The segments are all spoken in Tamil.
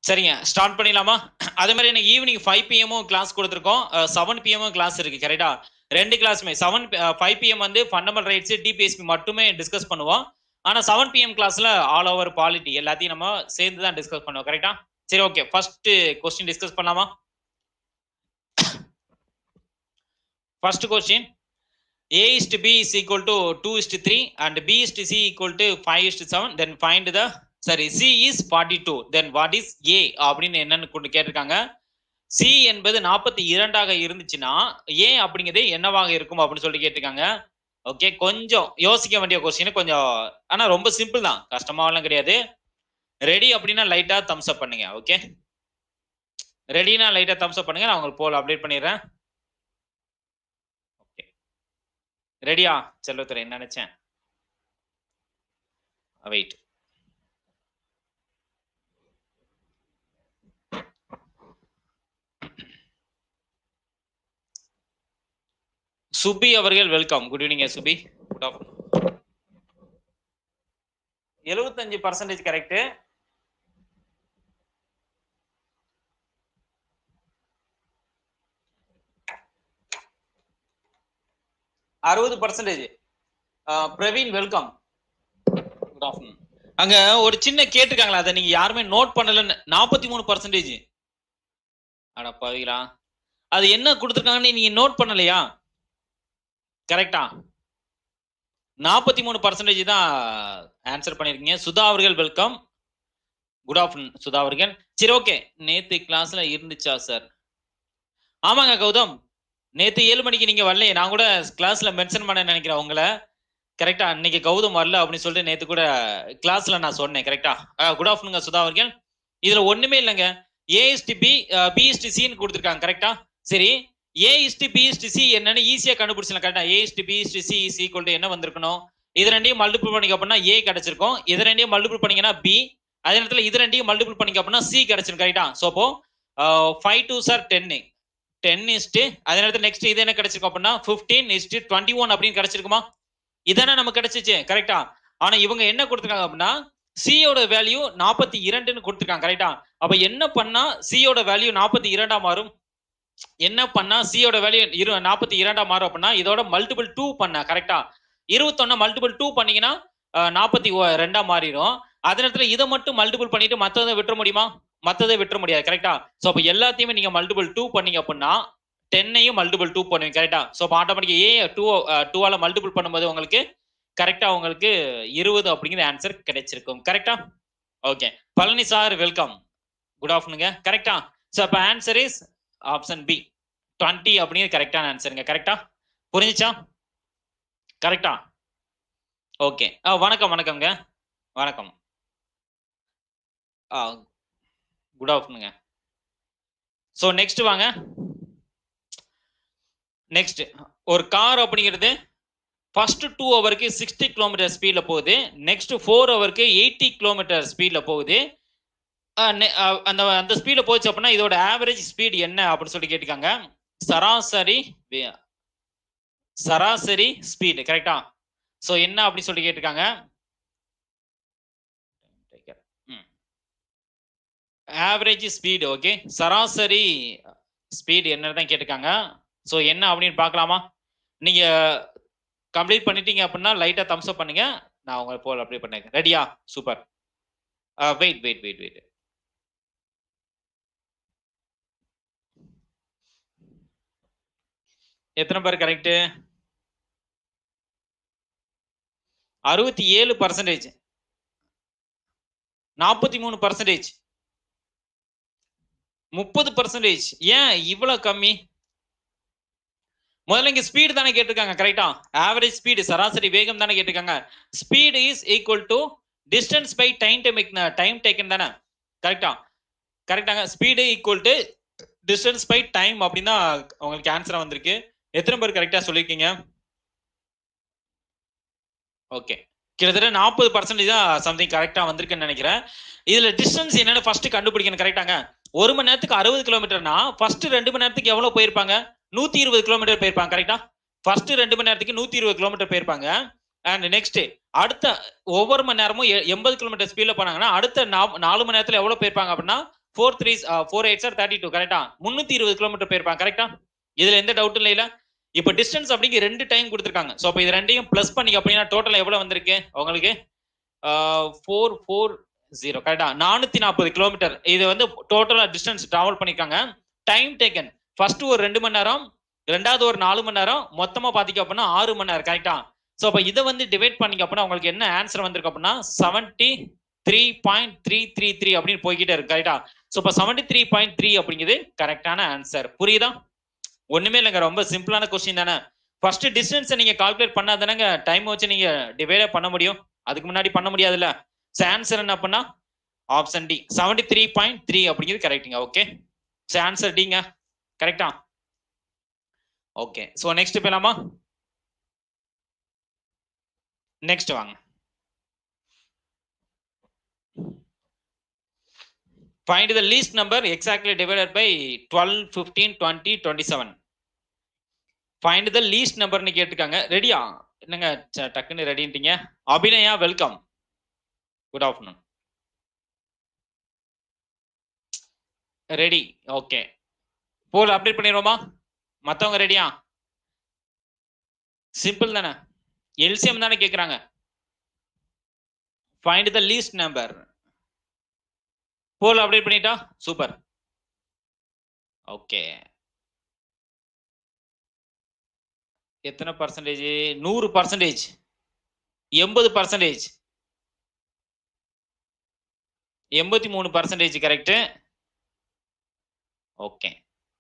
சரிங்க ஸ்டார்ட் பண்ணிடலாமா அதே மாதிரி எனக்கு ஈவினிங் ஃபைவ் பிஎம்மும் கிளாஸ் கொடுத்துருக்கோம் செவன் பிஎம்மும் கிளாஸ் இருக்கு கரெக்டா ரெண்டு கிளாஸுமே செவன் ஃபைவ் பிஎம் வந்து ஃபண்டமெண்டல் ரைட்ஸ் டிபிஎஸ்பி மட்டுமே டிஸ்கஸ் பண்ணுவோம் ஆனா செவன் பிஎம் கிளாஸ்ல ஆல் ஓவர் பாலிட்டி எல்லாத்தையும் நம்ம சேர்ந்து தான் டிஸ்கஸ் பண்ணுவோம் கரெக்டா சரி ஓகே ஃபர்ஸ்ட் கொஸ்டின் டிஸ்கஸ் பண்ணலாமா first question A is to B is equal to 2 is to 3 and B is to C equal to 5 is to 7 then find the sorry C is 42 then what is A அப்படின்னு என்னன்னு கொண்டு கேட்டிருக்காங்க C என்பது நாற்பத்தி இரண்டாக இருந்துச்சுன்னா A அப்படிங்கிறது என்னவாக இருக்கும் அப்படின்னு சொல்லி கேட்டிருக்காங்க ஓகே கொஞ்சம் யோசிக்க வேண்டிய கொஸ்டின் கொஞ்சம் ஆனா ரொம்ப சிம்பிள் தான் கஷ்டமாவெல்லாம் கிடையாது ரெடி அப்படின்னா லைட்டா தம்ஸ் அப் பண்ணுங்க ஓகே ரெடினா லைட்டா தம்ஸ் அப் பண்ணுங்க நான் உங்களுக்கு போல் அப்டேட் பண்ணிடுறேன் ரெடியா செல்வத்துறை நினைச்சேன் வெயிட் சுபி அவர்கள் welcome good evening Subi good afternoon எழுபத்தஞ்சு பர்சன்டேஜ் கரெக்ட் அறுபது percentage Praveen welcome good afternoon அங்க ஒரு சின்ன கேட்டிருக்காங்களா அதை நீங்க யாருமே நோட் பண்ணலன்னு நாற்பத்தி மூணு பர்சன்டேஜ் அட பவிகளா அது என்ன கொடுத்துருக்காங்கன்னு நீங்க நோட் பண்ணலையா கரெக்டா நாற்பத்தி மூணு பர்சன்டேஜ் தான் ஆன்சர் பண்ணிருக்கீங்க சுதா அவர்கள் வெல்கம் குட் ஆஃப்டர்நூன் சுதா அவர்கள் சரி ஓகே நேத்து கிளாஸ்ல இருந்துச்சா சார் ஆமாங்க கௌதம் நேத்து ஏழு மணிக்கு நீங்க வரலையே நான் கூட கிளாஸ்ல மென்ஷன் பண்ண நினைக்கிறேன் உங்களை கரெக்டா இன்னைக்கு கௌதம் வரல அப்படின்னு சொல்லிட்டு நேத்து கூட கிளாஸ்ல நான் சொன்னேன் கரெக்டா குட் ஆஃப்டர்நூன் சுதா அவர்கள் இதுல ஒண்ணுமே இல்லைங்க ஏ இஸ்டி பி பி இஸ்டி சின்னு கொடுத்துருக்காங்க கரெக்டா சரி ஏ இஸ்டி பி இஸ்டி சி என்னன்னு ஈஸியா கண்டுபிடிச்சலாம் கரெக்டா A is to B is to C is equal to என்ன வந்திருக்கணும் இது ரெண்டையும் மல்டிபிள் பண்ணிக்க அப்படின்னா ஏ கிடைச்சிருக்கும் இது ரெண்டையும் மல்டிபிள் பண்ணீங்கன்னா பி அதே நேரத்துல இது ரெண்டையும் மல்டிபிள் பண்ணிக்க அப்படின்னா சி கிடைச்சிரும் கரெக்டா ஸோ அப்போ ஃபைவ் டூ சார் டென்னு டென் இஸ்ட்டு அதே நேரத்தில் நெக்ஸ்ட் இது என்ன கிடைச்சிருக்கும் அப்படின்னா ஃபிஃப்டீன் இஸ்ட்டு டுவெண்ட்டி ஒன் அப்படின்னு கிடைச்சிருக்குமா இதானே நமக்கு கிடைச்சிச்சு கரெக்டா ஆனா இவங்க என்ன கொடுத்துருக்காங்க அப்படின்னா சியோட வேல்யூ நாற்பத்தி இரண்டுன்னு கொடுத்துருக்காங்க கரெக்டா அப்ப என்ன பண்ணா சியோட வேல்யூ நாற்பத்தி இரண்டா மாறும் என்ன பண்ணா சியோட வேல்யூ இரு நாற்பத்தி இரண்டா மாறும் அப்படின்னா இதோட மல்டிபிள் டூ பண்ண கரெக்டா இருபத்தொன்னு மல்டிபிள் டூ பண்ணீங்கன்னா நாற்பத்தி ரெண்டா மாறிடும் அதே நேரத்தில் இதை மட்டும் மல்டிபிள் பண்ணிட்டு மற்றதை விட்டுற முடியுமா மற்றதை விட்டுற முடியாது கரெக்டா ஸோ அப்போ எல்லாத்தையுமே நீங்க மல்டிபிள் டூ பண்ணீங்க அப்படின்னா டென்னையும் மல்டிபிள் டூ பண்ணுவீங்க கரெக்டா ஸோ அப்போ ஆட்டோமேட்டிக் ஏ டூ டூவால மல்டிபிள் பண்ணும்போது உங்களுக்கு கரெக்டா உங்களுக்கு இருபது அப்படிங்கிற ஆன்சர் கிடைச்சிருக்கும் கரெக்டா okay Palani sir welcome good ஆஃப்டர்நூங்க கரெக்டா ஸோ அப்போ answer is option B twenty அப்படிங்கிறது கரெக்டான ஆன்சருங்க கரெக்டா புரிஞ்சுச்சா கரெக்டா ஓகே வணக்கம் வணக்கம்ங்க வணக்கம் குட் ஆஃப்டர்நூங்க ஸோ நெக்ஸ்ட் வாங்க நெக்ஸ்ட் ஒரு கார் அப்படிங்கிறது ஃபர்ஸ்ட் டூ ஹவருக்கு சிக்ஸ்டி கிலோமீட்டர் ஸ்பீடில் போகுது நெக்ஸ்ட் ஃபோர் ஹவருக்கு எயிட்டி கிலோமீட்டர் ஸ்பீடில் போகுது அந்த அந்த ஸ்பீடில் போச்சு அப்படின்னா இதோட ஆவரேஜ் ஸ்பீட் என்ன அப்படின்னு சொல்லி கேட்டுக்காங்க சராசரி சராசரி ஸ்பீடு கரெக்டா ஸோ என்ன அப்படின்னு சொல்லி கேட்டிருக்காங்க ஆவரேஜ் ஸ்பீடு ஓகே சராசரி ஸ்பீடு என்னன்னு தான் கேட்டிருக்காங்க ஸோ என்ன அப்படின்னு பார்க்கலாமா நீங்க கம்ப்ளீட் பண்ணிட்டீங்க அப்படின்னா லைட்டா தம்ஸ் அப் பண்ணுங்க நான் உங்களை போல் அப்ளை பண்ணேன் ரெடியா super wait wait wait wait எத்தனை பேர் கரெக்டு அறுபத்தி ஏழு பர்சன்டேஜ் நாற்பத்தி மூணு பர்சன்டேஜ் முப்பது பர்சன்டேஜ் ஏன் இவ்வளவு கம்மி முதல்ல இங்க ஸ்பீடு தானே கேட்டிருக்காங்க கரெக்டா ஆவரேஜ் ஸ்பீடு சராசரி வேகம் தானே கேட்டிருக்காங்க speed is equal to distance by time time time taken தானே கரெக்டா கரெக்டாங்க speed equal to distance by time அப்படின்னா உங்களுக்கு ஆன்சரா வந்திருக்கு எத்தனை பேர் கரெக்டா சொல்லியிருக்கீங்க ஓகே கிட்டத்தட்ட நாற்பது பர்சன்டேஜ் தான் சம்திங் கரெக்டா வந்திருக்குன்னு நினைக்கிறேன் இதுல டிஸ்டன்ஸ் என்னன்னு ஃபர்ஸ்ட் கண்டுபிடிக்கணும் கரெக்டாங்க ஒரு மணி நேரத்துக்கு அறுபது கிலோமீட்டர்னா ஃபர்ஸ்ட் ரெண்டு மணி நேரத்துக்கு எவ்வளவு போயிருப்பாங்க நூத்தி இருபது கிலோமீட்டர் போயிருப்பாங்க கரெக்டா ஃபர்ஸ்ட் ரெண்டு மணி நேரத்துக்கு நூத்தி இருபது கிலோமீட்டர் போயிருப்பாங்க அண்ட் நெக்ஸ்ட் அடுத்த ஒவ்வொரு மணி நேரமும் எ- எண்பது கிலோமீட்டர் ஸ்பீட்ல போனாங்கன்னா அடுத்த நா- நாலு மணி நேரத்துல எவ்வளவு போயிருப்பாங்க அப்படின்னா four three four eight sir thirty two கரெக்டா முந்நூத்தி இருபது கிலோமீட்டர் போயிருப்பாங்க கரெக்டா இதுல எந்த டவுட்டும் இல்லைல இப்போ டிஸ்டன்ஸ் அப்படிங்க ரெண்டு டைம் கொடுத்துருக்காங்க ஸோ அப்போ இது ரெண்டையும் ப்ளஸ் பண்ணிக்க அப்படின்னா டோட்டல் எவ்வளவு வந்திருக்கு உங்களுக்கு ஃபோர் ஃபோர் ஜீரோ கரெக்டா நானூத்தி நாற்பது கிலோமீட்டர் இது வந்து டோட்டலா டிஸ்டன்ஸ் டிராவல் பண்ணிருக்காங்க டைம் டேக்கன் ஃபர்ஸ்ட் ஒரு ரெண்டு மணி நேரம் ரெண்டாவது ஒரு நாலு மணி நேரம் மொத்தமா பாத்தீங்க அப்படின்னா ஆறு மணி நேரம் கரெக்டா ஸோ அப்போ இதை வந்து டிவைட் பண்ணிக்க அப்படின்னா உங்களுக்கு என்ன ஆன்சர் வந்திருக்கு அப்படின்னா seventy three point three three three அப்படின்னு போய்கிட்டே இருக்கு கரெக்டா ஸோ இப்போ செவன்டி த்ரீ பாயிண்ட் த்ரீ அப்படிங்கிறது கரெக்டான ஆன்சர் புரியுதா ஒண்ணுமே இல்லைங்க ரொம்ப சிம்பிளான கொஸ்டின் தானே ஃபர்ஸ்ட் டிஸ்டன்ஸை நீங்க கால்குலேட் பண்ணாதானங்க டைம் வச்சு நீங்க டிவைடே பண்ண முடியும் அதுக்கு முன்னாடி பண்ண முடியாதுல்ல ஸோ ஆன்சர் என்ன பண்ணா option D seventy three point three அப்படிங்கிறது கரெக்டுங்க ஓகே ஸோ ஆன்சர் டிங்க கரெக்டா ஓகே ஸோ நெக்ஸ்ட் போயிடலாமா நெக்ஸ்ட் வாங்க find the least number exactly divided by 12 15 20 27 find the least number னு கேட்டிருக்காங்க ரெடியா என்னங்க ச- டக்குன்னு ரெடின்ட்டீங்க Abhinaya welcome good afternoon ready okay poll update பண்ணிடுவோமா மத்தவங்க ரெடியா சிம்பிள் தானே எல்சிஎம் தானே கேக்குறாங்க find the least number poll update பண்ணிட்டா சூப்பர் ஓகே எத்தனை பர்சன்டேஜ் நூறு பர்சன்டேஜ் எண்பது பர்சன்டேஜ் எண்பத்தி மூணு பர்சன்டேஜ் கரெக்ட் ஓகே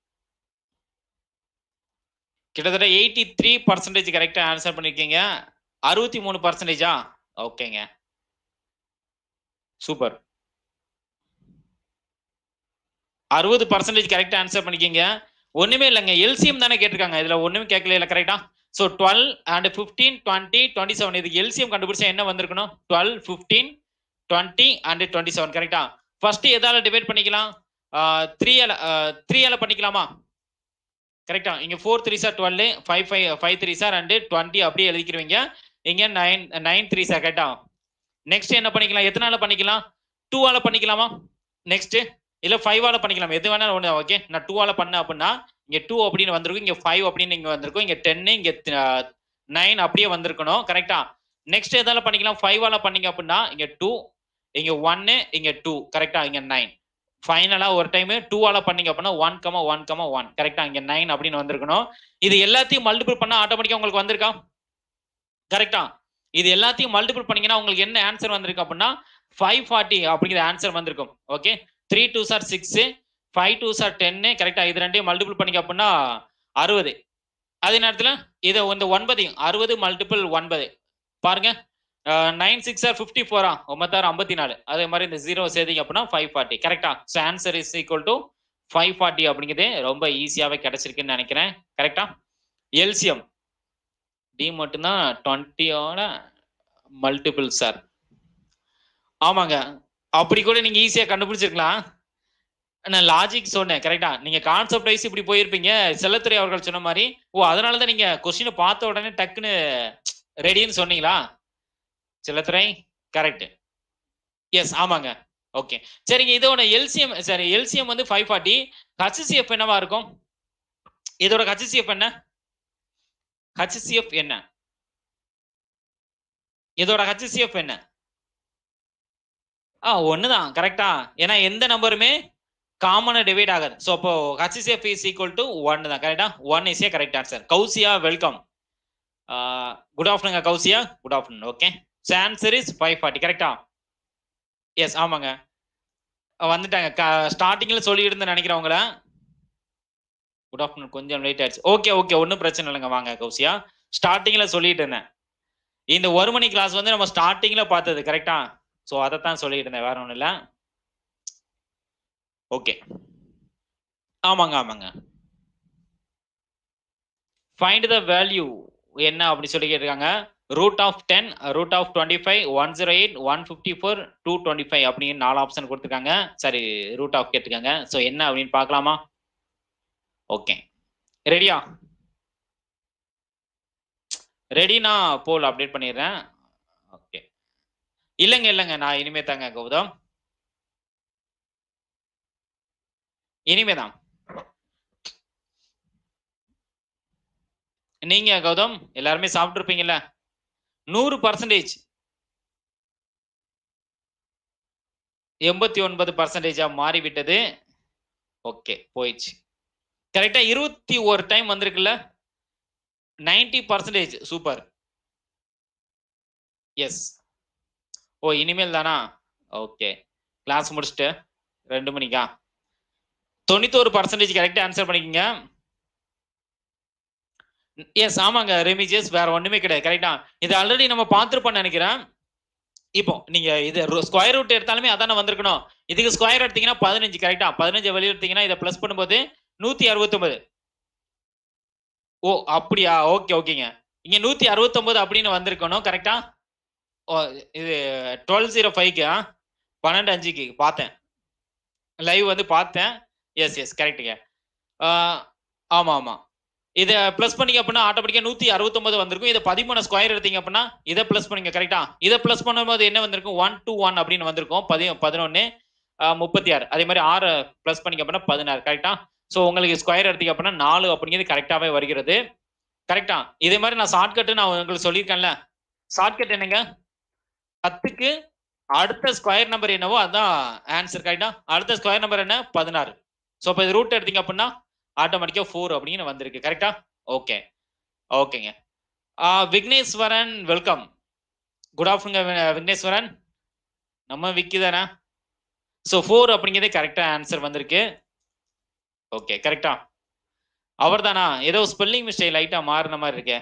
கிட்டத்தட்ட எயிட்டி த்ரீ பர்சன்டேஜ் கரெக்டா ஆன்சர் பண்ணிருக்கீங்க அறுபத்தி மூணு பர்சன்டேஜா ஓகேங்க சூப்பர் அறுபது பர்சன்டேஜ் கரெக்டா ஆன்சர் பண்ணிக்கிங்க ஒண்ணுமே இல்லைங்க எல்சிஎம் தானே கேட்டிருக்காங்க இதுல ஒண்ணுமே கேட்கல இல்ல கரெக்டா so twelve and fifteen twenty twenty seven இதுக்கு எல்சிஎம் கண்டுபிடிச்சா என்ன வந்திருக்கணும் twelve fifteen twenty and twenty seven கரெக்டா ஃபர்ஸ்ட் எதால டிவைட் பண்ணிக்கலாம் த்ரீயால த்ரீயால பண்ணிக்கலாமா கரெக்டா இங்க four three sir twelve five five five three sir and twenty அப்படியே எழுதிக்கிறீங்க இங்க நைன் நைன் த்ரீ சார் கரெக்டா நெக்ஸ்ட் என்ன பண்ணிக்கலாம் எத்தனால பண்ணிக்கலாம் டூவால பண்ணிக்கலாமா நெக்ஸ்ட் இல்ல ஃபைவால பண்ணிக்கலாம் எது வேணாலும் ஒண்ணு ஓகே நான் டூவால பண்ணேன் அப்படின்னா இங்க டூ அப்படின்னு வந்திருக்கும் இங்க ஃபைவ் அப்படின்னு இங்க வந்திருக்கும் இங்க டென்னு இங்க நைன் அப்படியே வந்திருக்கணும் கரெக்டா நெக்ஸ்ட் எதால பண்ணிக்கலாம் ஃபைவால பண்ணீங்க அப்படின்னா இங்க டூ இங்க ஒன்னு இங்க டூ கரெக்டா இங்க நைன் ஃபைனலா ஒரு டைம் டூவால பண்ணீங்க அப்படின்னா one comma one comma one கரெக்டா இங்க நைன் அப்படின்னு வந்திருக்கணும் இது எல்லாத்தையும் மல்டிபிள் பண்ணா ஆட்டோமேட்டிக்கா உங்களுக்கு வந்திருக்கா கரெக்டா இது எல்லாத்தையும் மல்டிபிள் பண்ணீங்கன்னா உங்களுக்கு என்ன ஆன்சர் வந்திருக்கு அப்படின்னா ஃபைவ் ஃபார்ட்டி அப்படிங்கிற ஆன்சர் வந்திருக்கும் okay three two sir six five two sir டென்னு கரெக்டா இது ரெண்டையும் மல்டிபிள் பண்ணிக்க அப்படின்னா அறுபது அதே நேரத்தில் இதை இந்த ஒன்பதையும் அறுபது மல்டிபிள் ஒன்பது பாருங்க நைன் சிக்ஸ் ஆர் ஃபிஃப்டி ஃபோரா ஒன்பத்தாறு ஐம்பத்தி நாலு அதே மாதிரி இந்த ஜீரோ சேர்த்தீங்க அப்படின்னா ஃபைவ் ஃபார்ட்டி கரெக்டா so answer is equal to five forty அப்படிங்கிறது ரொம்ப ஈஸியாகவே கிடைச்சிருக்குன்னு நினைக்கிறேன் கரெக்டா எல்சிஎம் டி மட்டும்தான் டுவெண்ட்டியோட மல்டிபிள் சார் ஆமாங்க அப்படி கூட நீங்க ஈஸியா கண்டுபிடிச்சிருக்கலாம் நான் லாஜிக் சொன்னேன் கரெக்டா நீங்க கான்செப்ட் வைஸ் இப்படி போயிருப்பீங்க செல்லத்துறை அவர்கள் சொன்ன மாதிரி ஓ அதனாலதான் நீங்க கொஸ்டினை பார்த்த உடனே டக்குன்னு ரெடின்னு சொன்னீங்களா செல்லத்துறை கரெக்ட் எஸ் ஆமாங்க ஓகே சரிங்க இதோட எல்சிஎம் சரி எல்சிஎம் வந்து ஃபைவ் ஃபார்ட்டி ஹச்சிசிஎஃப் என்னவா இருக்கும் இதோட ஹச்சிசிஎஃப் என்ன ஹச்சிசிஎஃப் என்ன இதோட ஹச்சிசிஎஃப் என்ன ஆ ஒண்ணுதான் கரெக்டா ஏன்னா எந்த நம்பருமே காமனா டிவைட் ஆகாது ஸோ அப்போ HCF is equal to one தான் கரெக்டா one is A correct answer Kousiya welcome good afternoon Kousiya good afternoon okay so answer is five forty கரெக்டா எஸ் ஆமாங்க அஹ் வந்துட்டாங்க ஸ்டார்டிங்ல சொல்லிட்டு இருந்தேன் நினைக்கிறவங்கள குட் ஆஃப்டர்நூன் கொஞ்சம் லேட் ஆயிடுச்சு ஓகே ஓகே ஒன்றும் பிரச்சனை இல்லைங்க வாங்க கௌசியா ஸ்டார்டிங்ல சொல்லிட்டு இருந்தேன் இந்த ஒரு மணி கிளாஸ் வந்து நம்ம ஸ்டார்டிங்ல பார்த்தது கரெக்டா ஸோ அதைத்தான் சொல்லிட்டு இருந்தேன் வேற ஒன்றும் இல்லை ஓகே ஆமாங்க ஆமாங்க ஃபைண்ட் த வேல்யூ என்ன அப்படி சொல்லி கேட்டிருக்காங்க root of ten root of twenty five one zero eight one fifty four two twenty five அப்படின்னு நாலு ஆப்ஷன் கொடுத்துருக்காங்க சரி ரூட் ஆஃப் கேட்டிருக்காங்க ஸோ என்ன அப்படின்னு பார்க்கலாமா ஓகே ரெடியா ரெடி நான் போல் அப்டேட் பண்ணிடுறேன் ஓகே இல்லைங்க இல்லைங்க நான் இனிமே தாங்க கௌதம் இனிமேதான் நீங்க கௌதம் எல்லாருமே சாப்பிட்டுருப்பீங்கல்ல நூறு பர்சன்டேஜ் எண்பத்தி ஒன்பது பர்சன்டேஜா மாறிவிட்டது ஓகே போயிடுச்சு கரெக்டா இருபத்தி ஒரு டைம் வந்திருக்குல்ல ninety percentage super yes oh இனிமேல் தானா ஓகே கிளாஸ் முடிச்சுட்டு ரெண்டு மணிக்கா தொண்ணூத்தோரு பர்சன்டேஜ் கரெக்டா ஆன்சர் பண்ணிக்கங்க எஸ் ஆமாங்க ரெமிஜியஸ் வேற ஒண்ணுமே கிடையாது கரெக்டா இது ஆல்ரெடி நம்ம பார்த்துருப்போம்னு நினைக்கிறேன் இப்போ நீங்க இது ஸ்கொயர் ரூட் எடுத்தாலுமே அதானே வந்திருக்கணும் இதுக்கு ஸ்கொயர் எடுத்தீங்கன்னா பதினஞ்சு கரெக்டா பதினஞ்சு வெளியே எடுத்தீங்கன்னா இதை பிளஸ் பண்ணும்போது நூத்தி அறுபத்தொன்பது ஓ அப்படியா ஓகே ஓகேங்க இங்க நூத்தி அறுபத்தொன்பது அப்படின்னு வந்திருக்கணும் கரெக்டா ஓ இது டுவெல் ஜீரோ ஃபைவ்க்கு பன்னெண்டு அஞ்சுக்கு பார்த்தேன் லைவ் வந்து பார்த்தேன் எஸ் எஸ் கரெக்டுங்க ஆமா ஆமா இதை ப்ளஸ் பண்ணிங்க அப்படின்னா ஆட்டோமேட்டிக்கா நூத்தி அறுபத்தொன்பது வந்திருக்கும் இதை பதிமூணு ஸ்கொயர் எடுத்தீங்க அப்படின்னா இதை ப்ளஸ் பண்ணுங்க கரெக்டா இதை ப்ளஸ் பண்ணும்போது என்ன வந்திருக்கும் ஒன் டூ ஒன் அப்படின்னு வந்திருக்கும் பதி பதினொன்னு முப்பத்தி ஆறு அதே மாதிரி ஆறு ப்ளஸ் பண்ணிங்க அப்படின்னா பதினாறு கரெக்டா ஸோ உங்களுக்கு ஸ்கொயர் எடுத்தீங்க அப்படின்னா நாலு அப்படிங்கிறது கரெக்டாகவே வருகிறது கரெக்டா இதே மாதிரி நான் ஷார்ட்கட்டு நான் உங்களுக்கு சொல்லியிருக்கேன்ல ஷார்ட்கட் என்னங்க பத்துக்கு அடுத்த ஸ்கொயர் நம்பர் என்னவோ அதான் ஆன்சர் கரெக்டா அடுத்த ஸ்கொயர் நம்பர் என்ன பதினாறு ஸோ இப்போ இது ரூட் எடுத்தீங்க அப்படின்னா ஆட்டோமேட்டிக்காக ஃபோர் அப்படின்னு வந்திருக்கு கரெக்டா ஓகே ஓகேங்க Vigneswaran welcome good afternoon Vigneswaran நம்ம விக்கி தானே ஸோ ஃபோர் அப்படிங்கிறதே கரெக்டாக ஆன்சர் வந்திருக்கு ஓகே கரெக்டா அவர் தானா ஏதோ ஸ்பெல்லிங் மிஸ்டேக் லைட்டா மாறின மாதிரி இருக்கே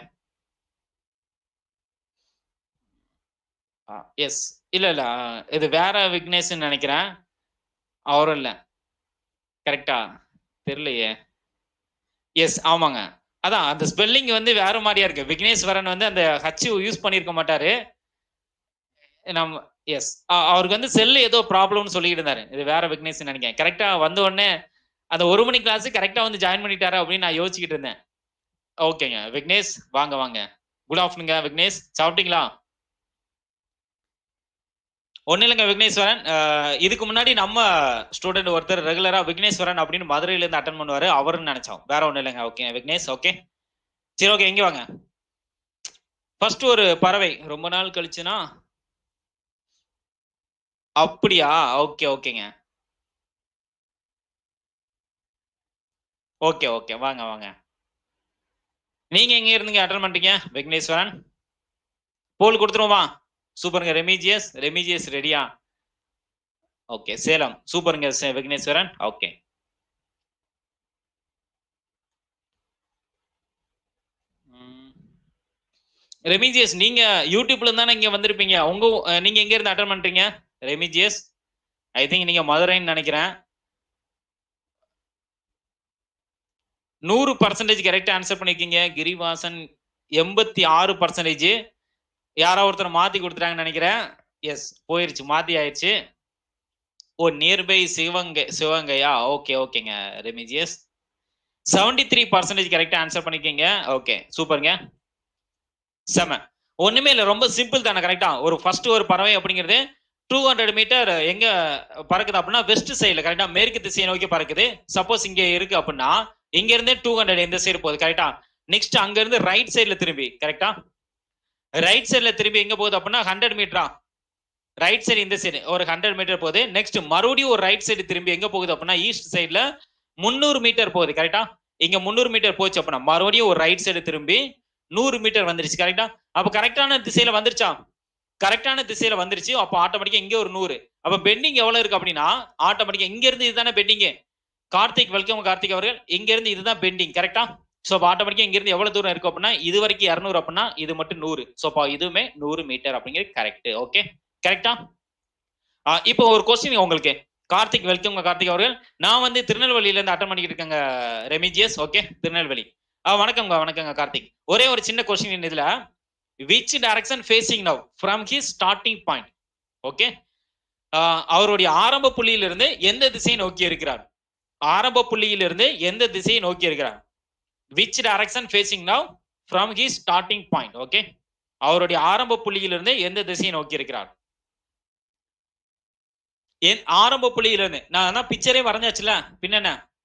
எஸ் இல்ல இல்ல இது வேற விக்னேஷ்னு நினைக்கிறேன் அவரும் இல்ல கரெக்டா தெரியலையே எஸ் ஆமாங்க அதான் அந்த ஸ்பெல்லிங் வந்து வேற மாதிரியா இருக்கு விக்னேஸ்வரன் வந்து அந்த ஹச் யூஸ் பண்ணியிருக்க மாட்டாரு நம்ம எஸ் அவருக்கு வந்து செல்லு ஏதோ ப்ராப்ளம்னு சொல்லிட்டு இருந்தாரு இது வேற விக்னேஷ் நினைக்கிறேன் கரெக்டா வந்த உடனே அந்த ஒரு மணி கிளாஸ் கரெக்டா வந்து ஜாயின் பண்ணிட்டாரா அப்படின்னு நான் யோசிச்சுக்கிட்டு இருந்தேன் ஓகேங்க விக்னேஷ் வாங்க வாங்க குட் ஆஃப்டர்நூங்க விக்னேஷ் சாப்பிட்டீங்களா ஒன்னும் இல்லைங்க விக்னேஸ்வரன் இதுக்கு முன்னாடி நம்ம ஸ்டூடெண்ட் ஒருத்தர் ரெகுலரா விக்னேஸ்வரன் அப்படின்னு மதுரையில இருந்து அட்டன் பண்ணுவாரு அவருன்னு நினைச்சோம் வேற ஒன்றும் இல்லைங்க ஓகே விக்னேஷ் ஓகே சரி ஓகே எங்க வாங்க ஃபர்ஸ்ட் ஒரு பறவை ரொம்ப நாள் கழிச்சுனா அப்படியா ஓகே ஓகேங்க ஓகே ஓகே வாங்க வாங்க நீங்க எங்க இருந்துங்க அட்டன் பண்றீங்க விக்னேஸ்வரன் போல் கொடுத்துருவோமா சூப்பருங்க ரெமிஜியஸ் ரெமிஜியஸ் ரெடியா ஓகே சேலம் சூப்பருங்க விக்னேஸ்வரன் ஓகே ரெமிஜியஸ் நீங்க யூடியூப்ல தானே இங்க வந்திருப்பீங்க உங்க நீங்க எங்க இருந்து அட்டன் பண்றீங்க ரெமிஜியஸ் ஐ திங்க் நீங்க மதுரைன்னு நினைக்கிறேன் நூறு பர்சன்டேஜ் கரெக்டா ஆன்சர் பண்ணிருக்கீங்க கிரிவாசன் எண்பத்தி ஆறு பர்சன்டேஜ் யாரோ ஒருத்தர் மாத்தி கொடுத்துட்டாங்கன்னு நினைக்கிறேன் எஸ் போயிருச்சு மாத்தி ஆயிடுச்சு ஓ நியர்பை சிவகங்கை சிவகங்கையா ஓகே ஓகேங்க ரெமிஜியஸ் செவன்டி த்ரீ பர்சன்டேஜ் கரெக்டா ஆன்சர் பண்ணிருக்கீங்க ஓகே சூப்பருங்க செம ஒண்ணுமே இல்லை ரொம்ப சிம்பிள் தானே கரெக்டா ஒரு ஃபர்ஸ்ட் ஒரு பறவை அப்படிங்கிறது டூ ஹண்ட்ரட் மீட்டர் எங்க பறக்குது அப்படின்னா வெஸ்ட் சைடுல கரெக்டா மேற்கு திசையை நோக்கி பறக்குது சப்போஸ் இங்க இருக்கு அப்படின்னா இங்க இருந்தே டூ ஹண்ட்ரட் எந்த சைடு போகுது கரெக்டா நெக்ஸ்ட் அங்க இருந்து ரைட் சைடுல திரும்பி கரெக்டா ரைட் சைடுல திரும்பி எங்க போகுது அப்படின்னா ஹண்ட்ரட் மீட்டரா ரைட் சைடு இந்த சைடு ஒரு ஹண்ட்ரட் மீட்டர் போகுது நெக்ஸ்ட் மறுபடியும் ஒரு ரைட் சைடு திரும்பி எங்க போகுது அப்படின்னா ஈஸ்ட் சைடுல முந்நூறு மீட்டர் போகுது கரெக்டா இங்க முந்நூறு மீட்டர் போச்சு அப்படின்னா மறுபடியும் ஒரு ரைட் சைடு திரும்பி நூறு மீட்டர் வந்துருச்சு கரெக்டா அப்ப கரெக்டான திசையில வந்துருச்சா கரெக்டான திசையில வந்துருச்சு அப்போ ஆட்டோமேட்டிக்கா இங்க ஒரு நூறு அப்ப பெண்டிங் எவ்வளவு இருக்கு அப்படின்னா ஆட்டோமேட்டிக்கா இங்க இருந்து இதுதானே பெண்டிங் கார்த்திக் வெல்கம் கார்த்திக் அவர்கள் இங்க இருந்து இதுதான் பெண்டிங் கரெக்டா ஸோ அப்போ ஆட்டோமேட்டிக்கா இங்க இருந்து எவ்வளவு தூரம் இருக்கு அப்படின்னா இது வரைக்கும் இரநூறு அப்படின்னா இது மட்டும் நூறு ஸோ அப்போ இதுவுமே நூறு மீட்டர் அப்படிங்கிறது கரெக்ட் ஓகே கரெக்டா இப்போ ஒரு கொஸ்டின் உங்களுக்கு கார்த்திக் வெல்கம் கார்த்திக் அவர்கள் நான் வந்து திருநெல்வேலியில இருந்து அட்டன் பண்ணிக்கிட்டு இருக்கேங்க ரெமிஜியஸ் ஓகே திருநெல்வேலி ஆ வணக்கம்ங்க வணக்கங்க கார்த்திக் ஒரே ஒரு சின்ன கொஸ்டின் இதுல which direction facing now from his starting point okay அவருடைய ஆரம்ப புள்ளியிலிருந்து எந்த திசையை நோக்கி இருக்கிறார் ஆரம்ப புள்ளியிலிருந்து எந்த திசையை நோக்கி இருக்கிறார் which direction facing now from his starting point okay அவருடைய ஆரம்ப புள்ளியிலிருந்து எந்த திசையை நோக்கி இருக்கிறார் என் ஆரம்ப புள்ளியிலிருந்து நான் தான் பிக்சரே வரைஞ்சாச்சுல பின்ன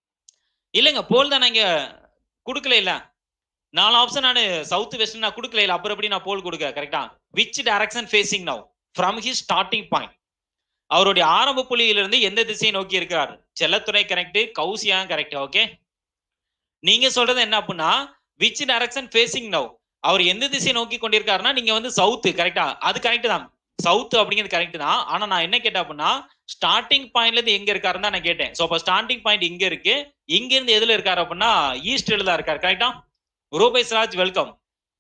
இல்லைங்க போல் தான் இங்க கொடுக்கல இல்ல நாலு ஆப்ஷன் நான் சவுத் வெஸ்ட் நான் கொடுக்கல இல்ல அப்புறம் எப்படி நான் போல் கொடுக்க கரெக்டா which direction facing now from his starting point அவருடைய ஆரம்ப புள்ளியிலிருந்து எந்த திசையை நோக்கி இருக்கிறார் Chellathurai correct Kausiya correct okay நீங்க சொல்றது என்ன அப்படின்னா விச் டைரக்ஷன் ஃபேசிங் நவ் அவர் எந்த திசையை நோக்கி கொண்டிருக்காருன்னா நீங்க வந்து சவுத் கரெக்டா அது கரெக்ட் தான் சவுத் அப்படிங்கிறது கரெக்ட் தான் ஆனா நான் என்ன கேட்டேன் அப்படின்னா ஸ்டார்டிங் பாயிண்ட்ல இருந்து எங்க இருக்காருன்னு தான் நான் கேட்டேன் சோ அப்ப ஸ்டார்டிங் பாயிண்ட் இங்க இருக்கு இங்க இருந்து எதுல இருக்காரு அப்படின்னா ஈஸ்ட்ல தான் இருக்காரு கரெக்டா Rupesh Raj welcome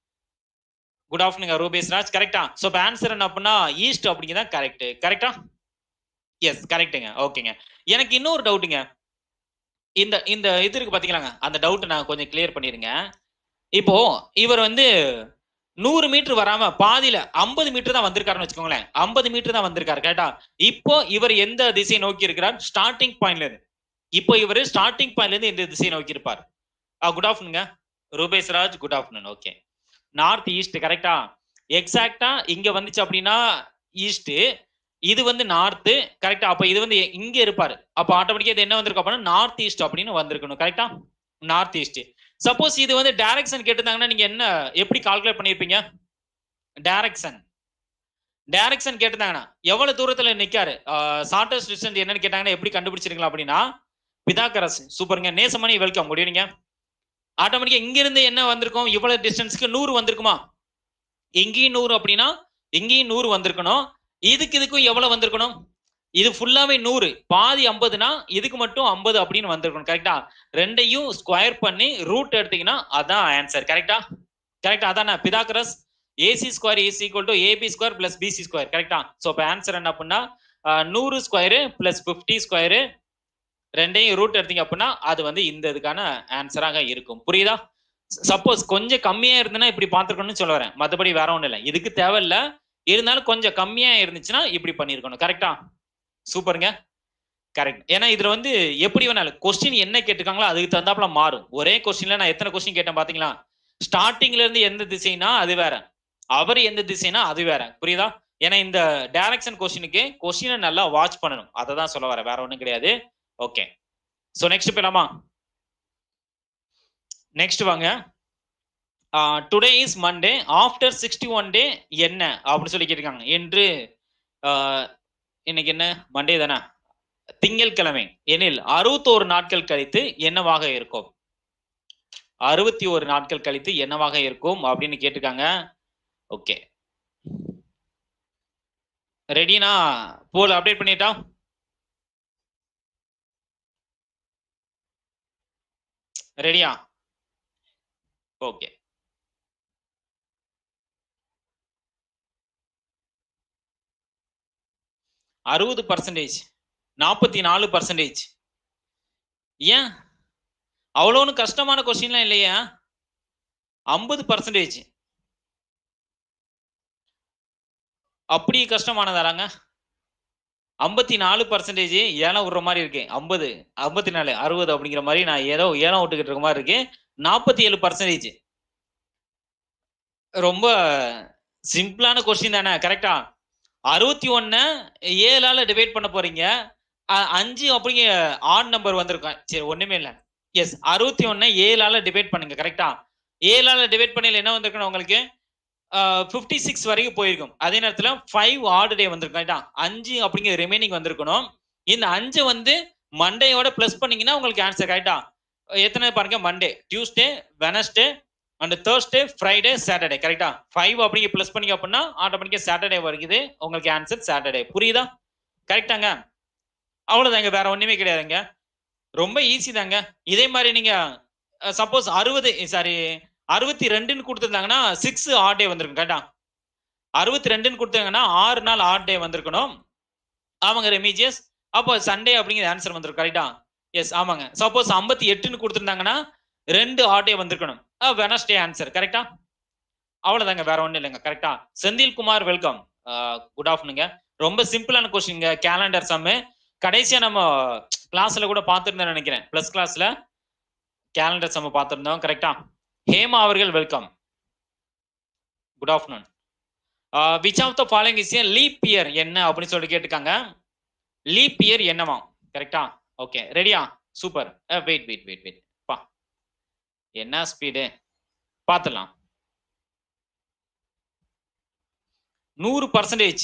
good afternoon Rupesh Raj கரெக்டா சோ இப்ப ஆன்சர் என்ன அப்படின்னா ஈஸ்ட் அப்படிங்கிறதா கரெக்ட் கரெக்டா எஸ் கரெக்ட்டுங்க ஓகேங்க எனக்கு இன்னொரு டவுட்டுங்க இந்த இந்த இது இருக்கு பாத்தீங்களாங்க அந்த டவுட் நான் கொஞ்சம் கிளியர் பண்ணிருங்க இப்போ இவர் வந்து நூறு மீட்டர் வராம பாதியில ஐம்பது மீட்டர் தான் வந்திருக்காருன்னு வச்சுக்கோங்களேன் ஐம்பது மீட்டர் தான் வந்திருக்காரு கேட்டா இப்போ இவர் எந்த திசையை நோக்கி இருக்கிறார் ஸ்டார்டிங் பாயிண்ட்ல இருந்து இப்போ இவர் ஸ்டார்டிங் பாயிண்ட்ல இருந்து எந்த திசையை நோக்கி இருப்பார் குட் ஆஃப்டர்நூங்க Rupesh Raj good afternoon okay north east கரெக்டா எக்ஸாக்டா இங்க வந்துச்சு அப்படின்னா ஈஸ்ட் இது வந்து நார்த் கரெக்டா அப்ப இது வந்து இங்க இருப்பாரு அப்ப ஆட்டோமேட்டிக்கா இது என்ன வந்திருக்கும் அப்படின்னா நார்த் ஈஸ்ட் அப்படின்னு வந்திருக்கணும் கரெக்டா நார்த் ஈஸ்ட் சப்போஸ் இது வந்து டைரக்ஷன் கேட்டிருந்தாங்கன்னா நீங்க என்ன எப்படி கால்குலேட் பண்ணிருப்பீங்க டைரக்ஷன் டைரக்ஷன் கேட்டிருந்தாங்கன்னா எவ்வளவு தூரத்துல நிக்காரு ஷார்டஸ்ட் டிஸ்டன்ஸ் என்னன்னு கேட்டாங்கன்னா எப்படி கண்டுபிடிச்சிருக்கலாம் அப்படின்னா பிதாகரஸ் சூப்பருங்க நேசமணி வெல்கம் முடியுங்க ஆட்டோமேட்டிக்கா இங்க இருந்து என்ன வந்திருக்கும் இவ்வளவு டிஸ்டன்ஸ்க்கு நூறு வந்திருக்குமா இங்கேயும் நூறு அப்படின்னா இங்கேயும் நூறு வந்திருக்கணும் இதுக்கு இதுக்கும் எவ்வளவு வந்திருக்கணும் இது ஃபுல்லாவே நூறு பாதி ஐம்பதுனா இதுக்கு மட்டும் ஐம்பது அப்படின்னு வந்திருக்கணும் கரெக்டா ரெண்டையும் ஸ்கொயர் பண்ணி ரூட் எடுத்தீங்கன்னா அதான் ஆன்சர் கரெக்டா கரெக்டா அதானே Pythagoras AC square AC equal to AB square plus BC square கரெக்டா ஸோ இப்போ ஆன்சர் என்ன அப்படின்னா நூறு ஸ்கொயரு பிளஸ் ஃபிஃப்டி ஸ்கொயரு ரெண்டையும் ரூட் எடுத்தீங்க அப்படின்னா அது வந்து இந்த இதுக்கான ஆன்சராக இருக்கும் புரியுதா சப்போஸ் கொஞ்சம் கம்மியா இருந்ததுன்னா இப்படி பார்த்துருக்கணும்னு சொல்ல வரேன் மற்றபடி வேற ஒன்றும் இல்லை இதுக்கு தேவையில்ல இருந்தாலும் கொஞ்சம் கம்மியா இருந்துச்சுன்னா இப்படி பண்ணிருக்கணும் கரெக்டா சூப்பருங்க கரெக்ட் ஏன்னா இதுல வந்து எப்படி வேணாலும் கொஸ்டின் என்ன கேட்டிருக்காங்களோ அதுக்கு தகுந்தாப்புல மாறும் ஒரே கொஸ்டின்ல நான் எத்தனை கொஸ்டின் கேட்டேன் பாத்தீங்களா ஸ்டார்டிங்ல இருந்து எந்த திசைனா அது வேற அவர் எந்த திசைனா அது வேற புரியுதா ஏன்னா இந்த டைரக்ஷன் கொஸ்டினுக்கு கொஸ்டினை நல்லா வாட்ச் பண்ணணும் அதை தான் சொல்ல வரேன் வேற ஒன்றும் கிடையாது ஓகே ஸோ நெக்ஸ்ட் போயிடலாமா நெக்ஸ்ட் வாங்க today is Monday after sixty one day என்ன அப்படின்னு சொல்லி கேட்டிருக்காங்க என்று இன்னைக்கு என்ன மண்டே தானே திங்கட்கிழமை எனில் அறுபத்தோரு நாட்கள் கழித்து என்னவாக இருக்கும் அறுபத்தி ஒரு நாட்கள் கழித்து என்னவாக இருக்கும் அப்படின்னு கேட்டிருக்காங்க ஓகே ரெடினா போல் அப்டேட் பண்ணிட்டா ரெடியா ஓகே அறுபது பர்சன்டேஜ் நாற்பத்தி நாலு பர்சன்டேஜ் ஏன் அவ்வளோன்னு கஷ்டமான கொஸ்டின்லாம் இல்லையா ஐம்பது பர்சன்டேஜ் அப்படி கஷ்டமானதாராங்க ஐம்பத்தி நாலு பர்சன்டேஜ் ஏலம் விடுற மாதிரி இருக்கு ஐம்பது ஐம்பத்தி நாலு அறுபது அப்படிங்கிற மாதிரி நான் ஏதோ ஏலம் விட்டுக்கிட்டு இருக்க மாதிரி இருக்கு நாற்பத்தி ஏழு பர்சன்டேஜ் ரொம்ப சிம்பிளான கொஸ்டின் தானே கரெக்டா அறுபத்தி ஒன்னு ஏழால டிவைட் பண்ண போறீங்க அஞ்சு அப்படிங்க ஆட் நம்பர் வந்திருக்கும் சரி ஒண்ணுமே இல்லை எஸ் அறுபத்தி ஒன்னு ஏழால டிவைட் பண்ணுங்க கரெக்டா ஏழால டிவைட் பண்ணல என்ன வந்திருக்கணும் உங்களுக்கு ஃபிஃப்டி சிக்ஸ் வரைக்கும் போயிருக்கும் அதே நேரத்தில் ஃபைவ் ஆர்டு டே வந்திருக்கும் கரெக்டா அஞ்சு அப்படிங்கிற ரிமைனிங் வந்திருக்கணும் இந்த அஞ்சு வந்து மண்டேயோட ப்ளஸ் பண்ணீங்கன்னா உங்களுக்கு ஆன்சர் கரெக்டா எத்தனை பாருங்க Monday Tuesday Wednesday and Thursday Friday Saturday கரெக்டா ஃபைவ் அப்படிங்க ப்ளஸ் பண்ணீங்க அப்படின்னா ஆட்டோமேட்டிக்காக சாட்டர்டே வருகிறது உங்களுக்கு ஆன்சர் சாட்டர்டே புரியுதா கரெக்டாங்க அவ்வளோதாங்க வேற ஒன்றுமே கிடையாதுங்க ரொம்ப ஈஸி தாங்க இதே மாதிரி நீங்க சப்போஸ் அறுபது சாரி அறுபத்தி ரெண்டுன்னு கொடுத்துருந்தாங்கன்னா சிக்ஸ் ஆட் டே வந்திருக்கும் கரெக்டா அறுபத்தி ரெண்டுன்னு கொடுத்தாங்கன்னா ஆறு நாள் ஆட் டே வந்திருக்கணும் ஆமாங்க ரெமிஜியஸ் அப்போ சண்டே அப்படிங்கிற ஆன்சர் வந்திருக்கும் கரெக்டா எஸ் ஆமாங்க சப்போஸ் ஐம்பத்தி எட்டுன்னு கொடுத்துருந்தாங்கன்னா ரெண்டு ஆட் டே வந்திருக்கணும் வெனஸ்டே ஆன்சர் கரெக்டா அவ்வளவுதாங்க வேற ஒன்றும் இல்லைங்க கரெக்டா செந்தில் குமார் வெல்கம் குட் ஆஃப்டர்நூங்க ரொம்ப சிம்பிளான கொஸ்டின்ங்க கேலண்டர் சம்மு கடைசியா நம்ம கிளாஸ்ல கூட பார்த்துருந்தேன் நினைக்கிறேன் பிளஸ் கிளாஸ்ல கேலண்டர் சம்ம பார்த்துருந்தோம் கரெக்டா ஹேமா அவர்கள் welcome good afternoon which of the following is leap year என்ன அப்படின்னு சொல்லி கேட்டுக்காங்க லீப் இயர் என்னவா கரெக்டா ஓகே ரெடியா super wait wait wait wait பா என்ன ஸ்பீடு பார்த்துடலாம் நூறு பர்சன்டேஜ்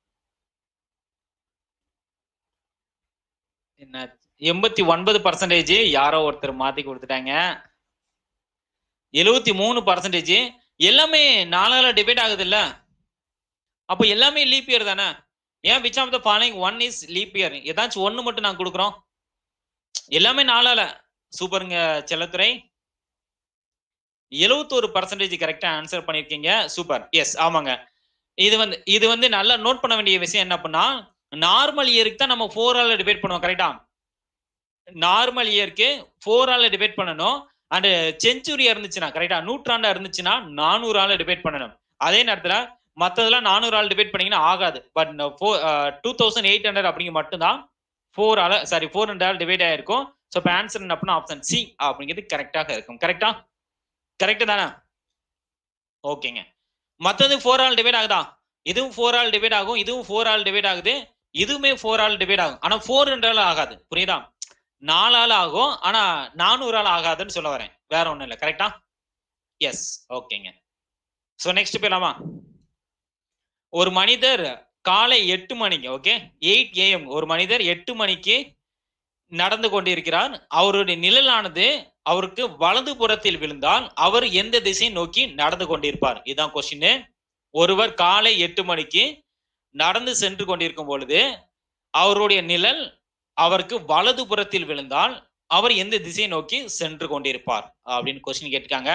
என்ன எண்பத்தி ஒன்பது பர்சன்டேஜ் யாரோ ஒருத்தர் மாத்தி கொடுத்துட்டாங்க எழுவத்தி மூணு பர்சன்டேஜ் எல்லாமே நாலால டிபேட் ஆகுது இல்ல அப்போ எல்லாமே லீப் இயர் தானே ஏன் which of the following one is leap year ஏதாச்சும் ஒன்னு மட்டும் நான் கொடுக்குறோம் எல்லாமே நாலால சூப்பருங்க செல்லத்துறை எழுவத்தோரு பர்சன்டேஜ் கரெக்டா ஆன்சர் பண்ணிருக்கீங்க சூப்பர் எஸ் ஆமாங்க இது வந்து இது வந்து நல்லா நோட் பண்ண வேண்டிய விஷயம் என்ன பண்ணா நார்மல் இயருக்கு தான் நம்ம ஃபோர் ஆல டிபேட் பண்ணுவோம் கரெக்டா நார்மல் இயருக்கு ஃபோர் ஆல டிபேட் பண்ணணும் அண்ட் செஞ்சுரியா இருந்துச்சுன்னா கரெக்டா நூற்றாண்டா இருந்துச்சுன்னா நானூறு ஆள் டிபேட் பண்ணணும் அதே நேரத்துல மத்ததெல்லாம் நானூறு ஆள் டிபேட் பண்ணீங்கன்னா ஆகாது but two thousand eight hundred அப்படிங்க மட்டும்தான் ஃபோர் ஆல சாரி ஃபோர் ஹண்ட்ரட் ஆள் டிபேட் ஆயிருக்கும் ஸோ இப்போ ஆன்சர் என்ன அப்படின்னா ஆப்ஷன் சி அப்படிங்கிறது கரெக்டாக இருக்கும் கரெக்டா கரெக்ட் தானே ஓகேங்க மற்றது ஃபோர் ஆல் டிவைட் ஆகுதா இதுவும் ஃபோர் ஆல் டிவைட் ஆகும் இதுவும் ஃபோர் ஆல் டிவைட் ஆகுது இதுவுமே ஃபோர் ஆல் டிவைட் ஆகும் ஆனா ஃபோர் ஹண்ட்ரட் ஆகாது புரியுதா நாலாள் ஆகும் ஆனா நானூறு ஆள் ஆகாதுன்னு சொல்ல வரேன் வேற ஒண்ணும் இல்லை கரெக்டா எஸ் ஓகேங்க ஸோ நெக்ஸ்ட் போயிடலாமா ஒரு மனிதர் காலை எட்டு மணிக்கு ஓகே எயிட் ஏஎம் ஒரு மனிதர் எட்டு மணிக்கு நடந்து கொண்டிருக்கிறார் அவருடைய நிழலானது அவருக்கு வலது புறத்தில் விழுந்தால் அவர் எந்த திசை நோக்கி நடந்து கொண்டிருப்பார் இதுதான் கொஸ்டின் ஒருவர் காலை எட்டு மணிக்கு நடந்து சென்று கொண்டிருக்கும் பொழுது அவருடைய நிழல் அவருக்கு வலது புறத்தில் விழுந்தால் அவர் எந்த திசை நோக்கி சென்று கொண்டிருப்பார் அப்படின்னு கொஸ்டின் கேட்டிருக்காங்க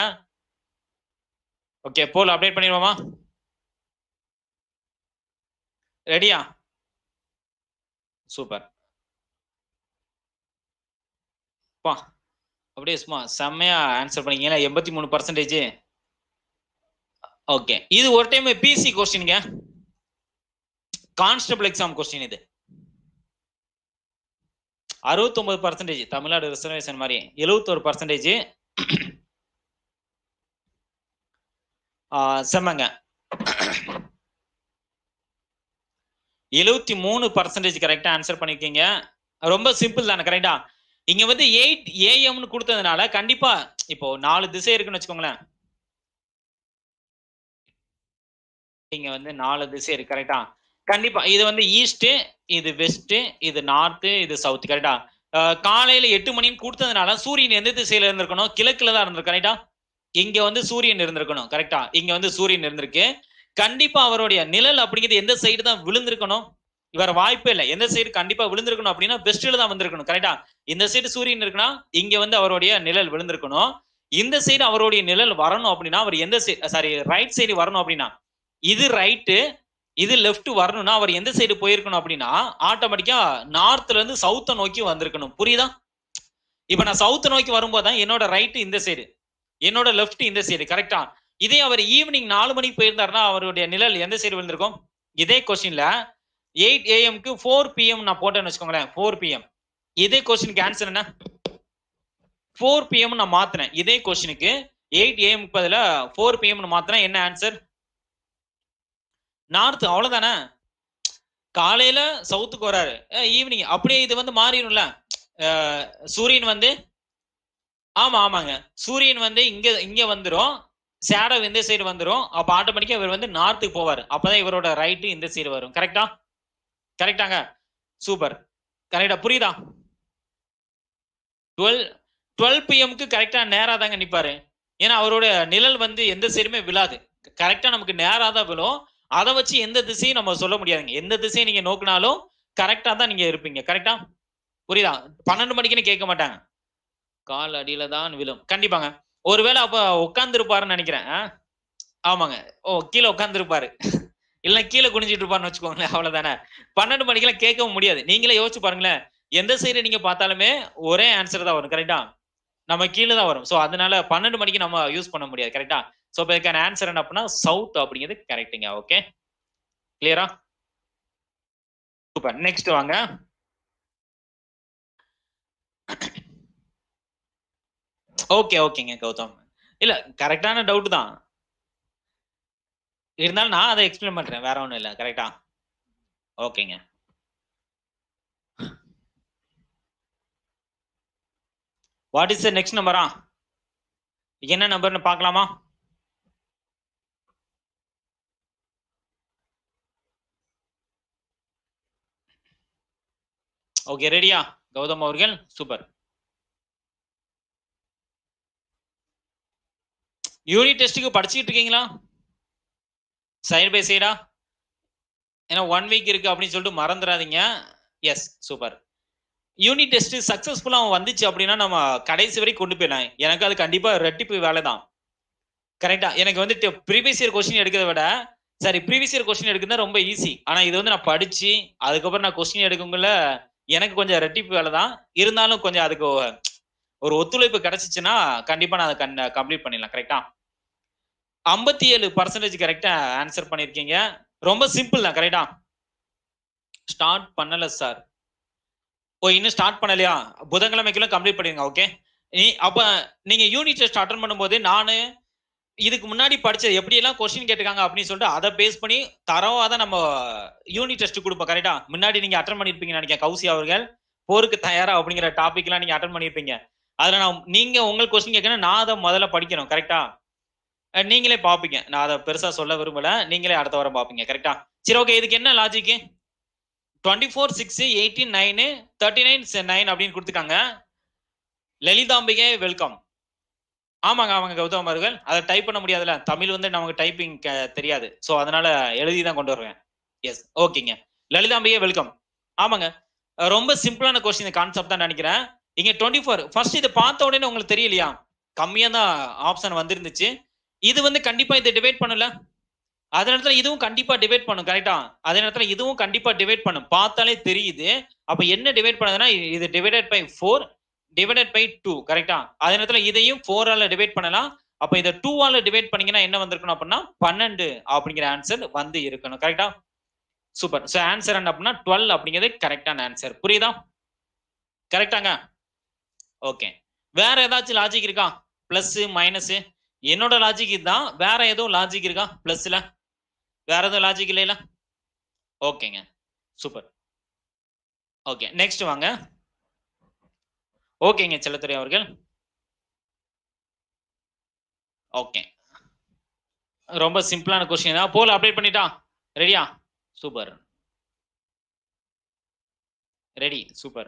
ஓகே போல் அப்டேட் பண்ணிடுவோமா ரெடியா சூப்பர் பா அப்படியே சும்மா செம்மையா ஆன்சர் பண்ணீங்க எண்பத்தி மூணு பர்சன்டேஜ் ஓகே இது ஒரு டைம் பிசி கொஸ்டின்ங்க கான்ஸ்டபிள் எக்ஸாம் கொஸ்டின் இது அறுபத்தொன்பது பர்சன்டேஜ் தமிழ்நாடு ரிசர்வேஷன் மாதிரி எழுபத்தோரு பர்சன்டேஜ் செம்மங்க எழுபத்தி மூணு பர்சன்டேஜ் கரெக்டா ஆன்சர் பண்ணிருக்கீங்க ரொம்ப சிம்பிள் தானே கரெக்டா இங்க வந்து எயிட் ஏஎம்னு கொடுத்ததுனால கண்டிப்பா இப்போ நாலு திசை இருக்குன்னு வச்சுக்கோங்களேன் இங்க வந்து நாலு திசை இருக்கு கரெக்டா கண்டிப்பா இது வந்து ஈஸ்ட் இது வெஸ்ட் இது நார்த் இது சவுத் கரெக்டா காலையில எட்டு மணின்னு கொடுத்ததுனால சூரியன் எந்த திசையில இருந்திருக்கணும் கிழக்குல தான் இருந்திருக்கு கரெக்டா இங்க வந்து சூரியன் இருந்திருக்கணும் கரெக்டா இங்க வந்து சூரியன் இருந்திருக்கு கண்டிப்பா அவருடைய நிழல் அப்படிங்கிறது எந்த சைடு தான் விழுந்திருக்கணும் இவர் வாய்ப்பே இல்லை எந்த சைடு கண்டிப்பா விழுந்திருக்கணும் அப்படின்னா வெஸ்ட்ல தான் வந்திருக்கணும் கரெக்டா இந்த சைடு சூரியன் இருக்குன்னா இங்க வந்து அவருடைய நிழல் விழுந்திருக்கணும் இந்த சைடு அவருடைய நிழல் வரணும் அப்படின்னா அவர் எந்த சைடு சாரி ரைட் சைடு வரணும் அப்படின்னா இது ரைட்டு இது லெஃப்ட் வரணும்னா அவர் எந்த சைடு போயிருக்கணும் அப்படின்னா ஆட்டோமேட்டிக்கா நார்த்ல இருந்து சவுத்தை நோக்கி வந்திருக்கணும் புரியுதா இப்ப நான் சவுத்தை நோக்கி வரும்போது தான் என்னோட ரைட் இந்த சைடு என்னோட லெஃப்ட் இந்த சைடு கரெக்டா இதே அவர் ஈவினிங் நாலு மணிக்கு போயிருந்தாருன்னா அவருடைய நிழல் எந்த சைடு விழுந்திருக்கும் இதே கொஸ்டின்ல எயிட் ஏஎம்க்கு ஃபோர் பிஎம் நான் போட்டேன்னு வச்சுக்கோங்களேன் ஃபோர் பிஎம் இதே கொஸ்டினுக்கு ஆன்சர் என்ன ஃபோர் பிஎம் நான் மாத்தினேன் இதே கொஸ்டினுக்கு எயிட் ஏஎம்க்கு பதிலா ஃபோர் பிஎம்னு மாத்தினேன் என்ன ஆன்சர் நார்த் அவ்வளவுதானே காலையில சவுத்துக்கு வராரு ஈவினிங் அப்படியே இது வந்து மாறிடும்ல சூரியன் வந்து ஆமா ஆமாங்க சூரியன் வந்து இங்க இங்க வந்துரும் சேடோ இந்த சைடு வந்துரும் அப்ப ஆட்டோமேட்டிக்கா இவர் வந்து நார்த்துக்கு போவார் அப்பதான் இவரோட ரைட்டு இந்த சைடு வரும் கரெக்டா கரெக்டாங்க சூப்பர் கரெக்டா புரியுதா டுவெல் டுவெல் பிஎம்க்கு கரெக்டா நேரா தாங்க நிப்பாரு ஏன்னா அவரோட நிழல் வந்து எந்த சைடுமே விழாது கரெக்டா நமக்கு நேரா தான் விழும் அதை வச்சு எந்த திசையும் நம்ம சொல்ல முடியாதுங்க எந்த திசையை நீங்க நோக்கினாலும் கரெக்டா தான் நீங்க இருப்பீங்க கரெக்டா புரியுதா பன்னெண்டு மணிக்குன்னு கேட்க மாட்டாங்க கால் அடியில தான் விழும் கண்டிப்பாங்க ஒருவேளை அப்ப உட்காந்துருப்பாருன்னு நினைக்கிறேன் ஆமாங்க ஓ கீழே உட்காந்துருப்பாரு இல்ல கீழே குனிஞ்சிட்டு இருப்பாருன்னு வச்சுக்கோங்களேன் அவ்வளவுதானே பன்னெண்டு மணிக்கெல்லாம் கேட்கவும் முடியாது நீங்களே யோசிச்சு பாருங்களேன் எந்த சைடு நீங்க பார்த்தாலுமே ஒரே ஆன்சர் தான் வரும் கரெக்டா நம்ம கீழே தான் வரும் ஸோ அதனால பன்னெண்டு மணிக்கு நம்ம யூஸ் பண்ண முடியாது கரெக்டா ஸோ இப்போ இதுக்கான ஆன்சர் என்ன அப்படின்னா சவுத் அப்படிங்கிறது கரெக்டுங்க ஓகே கிளியரா சூப்பர் நெக்ஸ்ட் வாங்க ஓகே ஓகேங்க கௌதம் இல்ல கரெக்டான டவுட் தான் இருந்தாலும் நான் அதை எக்ஸ்பிளைன் பண்றேன் வேற ஒன்றும் இல்லை கரெக்டா ஓகேங்க வாட் இஸ் த நெக்ஸ்ட் நம்பரா என்ன நம்பர்னு பார்க்கலாமா ஓகே ரெடியா கௌதம் அவர்கள் சூப்பர் யூனிட் டெஸ்ட்டுக்கு படிச்சுக்கிட்டு இருக்கீங்களா சைடு பை சைடா ஏன்னா ஒன் வீக் இருக்கு அப்படின்னு சொல்லிட்டு மறந்துடாதீங்க எஸ் சூப்பர் யூனிட் டெஸ்ட் சக்சஸ்ஃபுல்லா அவன் வந்துச்சு அப்படின்னா நம்ம கடைசி வரைக்கும் கொண்டு போயிடலாம் எனக்கு அது கண்டிப்பா ரெட்டிப்பு வேலை தான் கரெக்டா எனக்கு வந்து ப்ரீவியஸ் இயர் கொஸ்டின் எடுக்கிறத விட சரி ப்ரீவியஸ் இயர் கொஸ்டின் எடுக்கிறது ரொம்ப ஈஸி ஆனா இது வந்து நான் படிச்சு அதுக்கப்புறம் நான் கொஸ்டின் எடுக்கக்குள்ள எனக்கு கொஞ்சம் ரெட்டிப்பு வேலை தான் இருந்தாலும் கொஞ்சம் அதுக்கு ஒரு ஒத்துழைப்பு கிடைச்சிச்சுன்னா கண்டிப்பா நான் அதை கம்ப்ளீட் பண்ணிடலாம் கரெக்டா ஐம்பத்தி ஏழு பர்சன்டேஜ் கரெக்டா ஆன்சர் பண்ணிருக்கீங்க ரொம்ப சிம்பிள் தான் கரெக்டா ஸ்டார்ட் பண்ணல சார் ஓ இன்னும் ஸ்டார்ட் பண்ணலையா புதன்கிழமைக்குள்ள கம்ப்ளீட் பண்ணிருங்க ஓகே நீ அப்ப நீங்க யூனிட் டெஸ்ட் அட்டன் பண்ணும்போது நானு இதுக்கு முன்னாடி படிச்ச எப்படி எல்லாம் கொஸ்டின் கேட்டிருக்காங்க அப்படின்னு சொல்லிட்டு அதை பேஸ் பண்ணி தரவா தான் நம்ம யூனிட் டெஸ்ட் கொடுப்போம் கரெக்டா முன்னாடி நீங்க அட்டன் பண்ணிருப்பீங்க நினைக்கிறேன் கௌசி அவர்கள் போருக்கு தயாரா அப்படிங்கிற டாபிக் எல்லாம் நீங்க அட்டன் பண்ணிருப்பீங்க அதுல நான் நீங்க உங்களுக்கு கொஸ்டின் கேட்கணும் நான் அதை முதல்ல படிக்கணும் கரெக்டா நீங்களே பாப்பீங்க நான் அதை பெருசா சொல்ல விரும்பல நீங்களே அடுத்த வாரம் பாப்பீங்க கரெக்டா சரி ஓகே இதுக்கு என்ன logic twenty four six eighteen nine thirty nine nine அப்படின்னு கொடுத்துருக்காங்க லலிதாம்பிகை வெல்கம் ஆமாங்க ஆமாங்க கௌதம் அவர்கள் அதை டைப் பண்ண முடியாதுல்ல தமிழ் வந்து நமக்கு டைப்பிங் தெரியாது ஸோ அதனால எழுதி தான் கொண்டு வருவேன் எஸ் ஓகேங்க லலிதாம்பிகை வெல்கம் ஆமாங்க ரொம்ப சிம்பிளான கொஸ்டின் கான்செப்ட் தான் நினைக்கிறேன் இங்க டுவெண்ட்டி ஃபோர் ஃபர்ஸ்ட் இதை பார்த்த உடனே உங்களுக்கு தெரியலையா கம்மியா தான் ஆப்ஷன் வந்திருந்துச்சு இது வந்து கண்டிப்பா இதை டிவைட் பண்ணல அதே நேரத்துல இதுவும் கண்டிப்பா டிவைட் பண்ணும் கரெக்டா அதே நேரத்துல இதுவும் கண்டிப்பா டிவைட் பண்ணும் பார்த்தாலே தெரியுது அப்ப என்ன டிவைட் பண்ணதுன்னா இது divided by four divided by two கரெக்டா அதே நேரத்துல இதையும் ஃபோரால டிவைட் பண்ணலாம் அப்ப இதை டூவால டிவைட் பண்ணீங்கன்னா என்ன வந்திருக்கணும் அப்படின்னா பன்னெண்டு அப்படிங்கிற ஆன்சர் வந்து இருக்கணும் கரெக்டா சூப்பர் ஸோ ஆன்சர் என்ன அப்படின்னா டுவெல் அப்படிங்கிறது கரெக்டான ஆன்சர் புரியுதா கரெக்டாங்க ஓகே வேற ஏதாச்சும் லாஜிக் இருக்கா பிளஸ் மைனஸ் என்னோட லாஜிக் இதுதான் வேற எதுவும் லாஜிக் இருக்கா பிளஸ்ல வேற எதுவும் லாஜிக் இல்லைல ஓகேங்க சூப்பர் ஓகே நெக்ஸ்ட் வாங்க ஓகேங்க செல்லத்துறை அவர்கள் ஓகே ரொம்ப சிம்பிளான கொஸ்டின் தான் போல அப்டேட் பண்ணிட்டா ரெடியா super ready super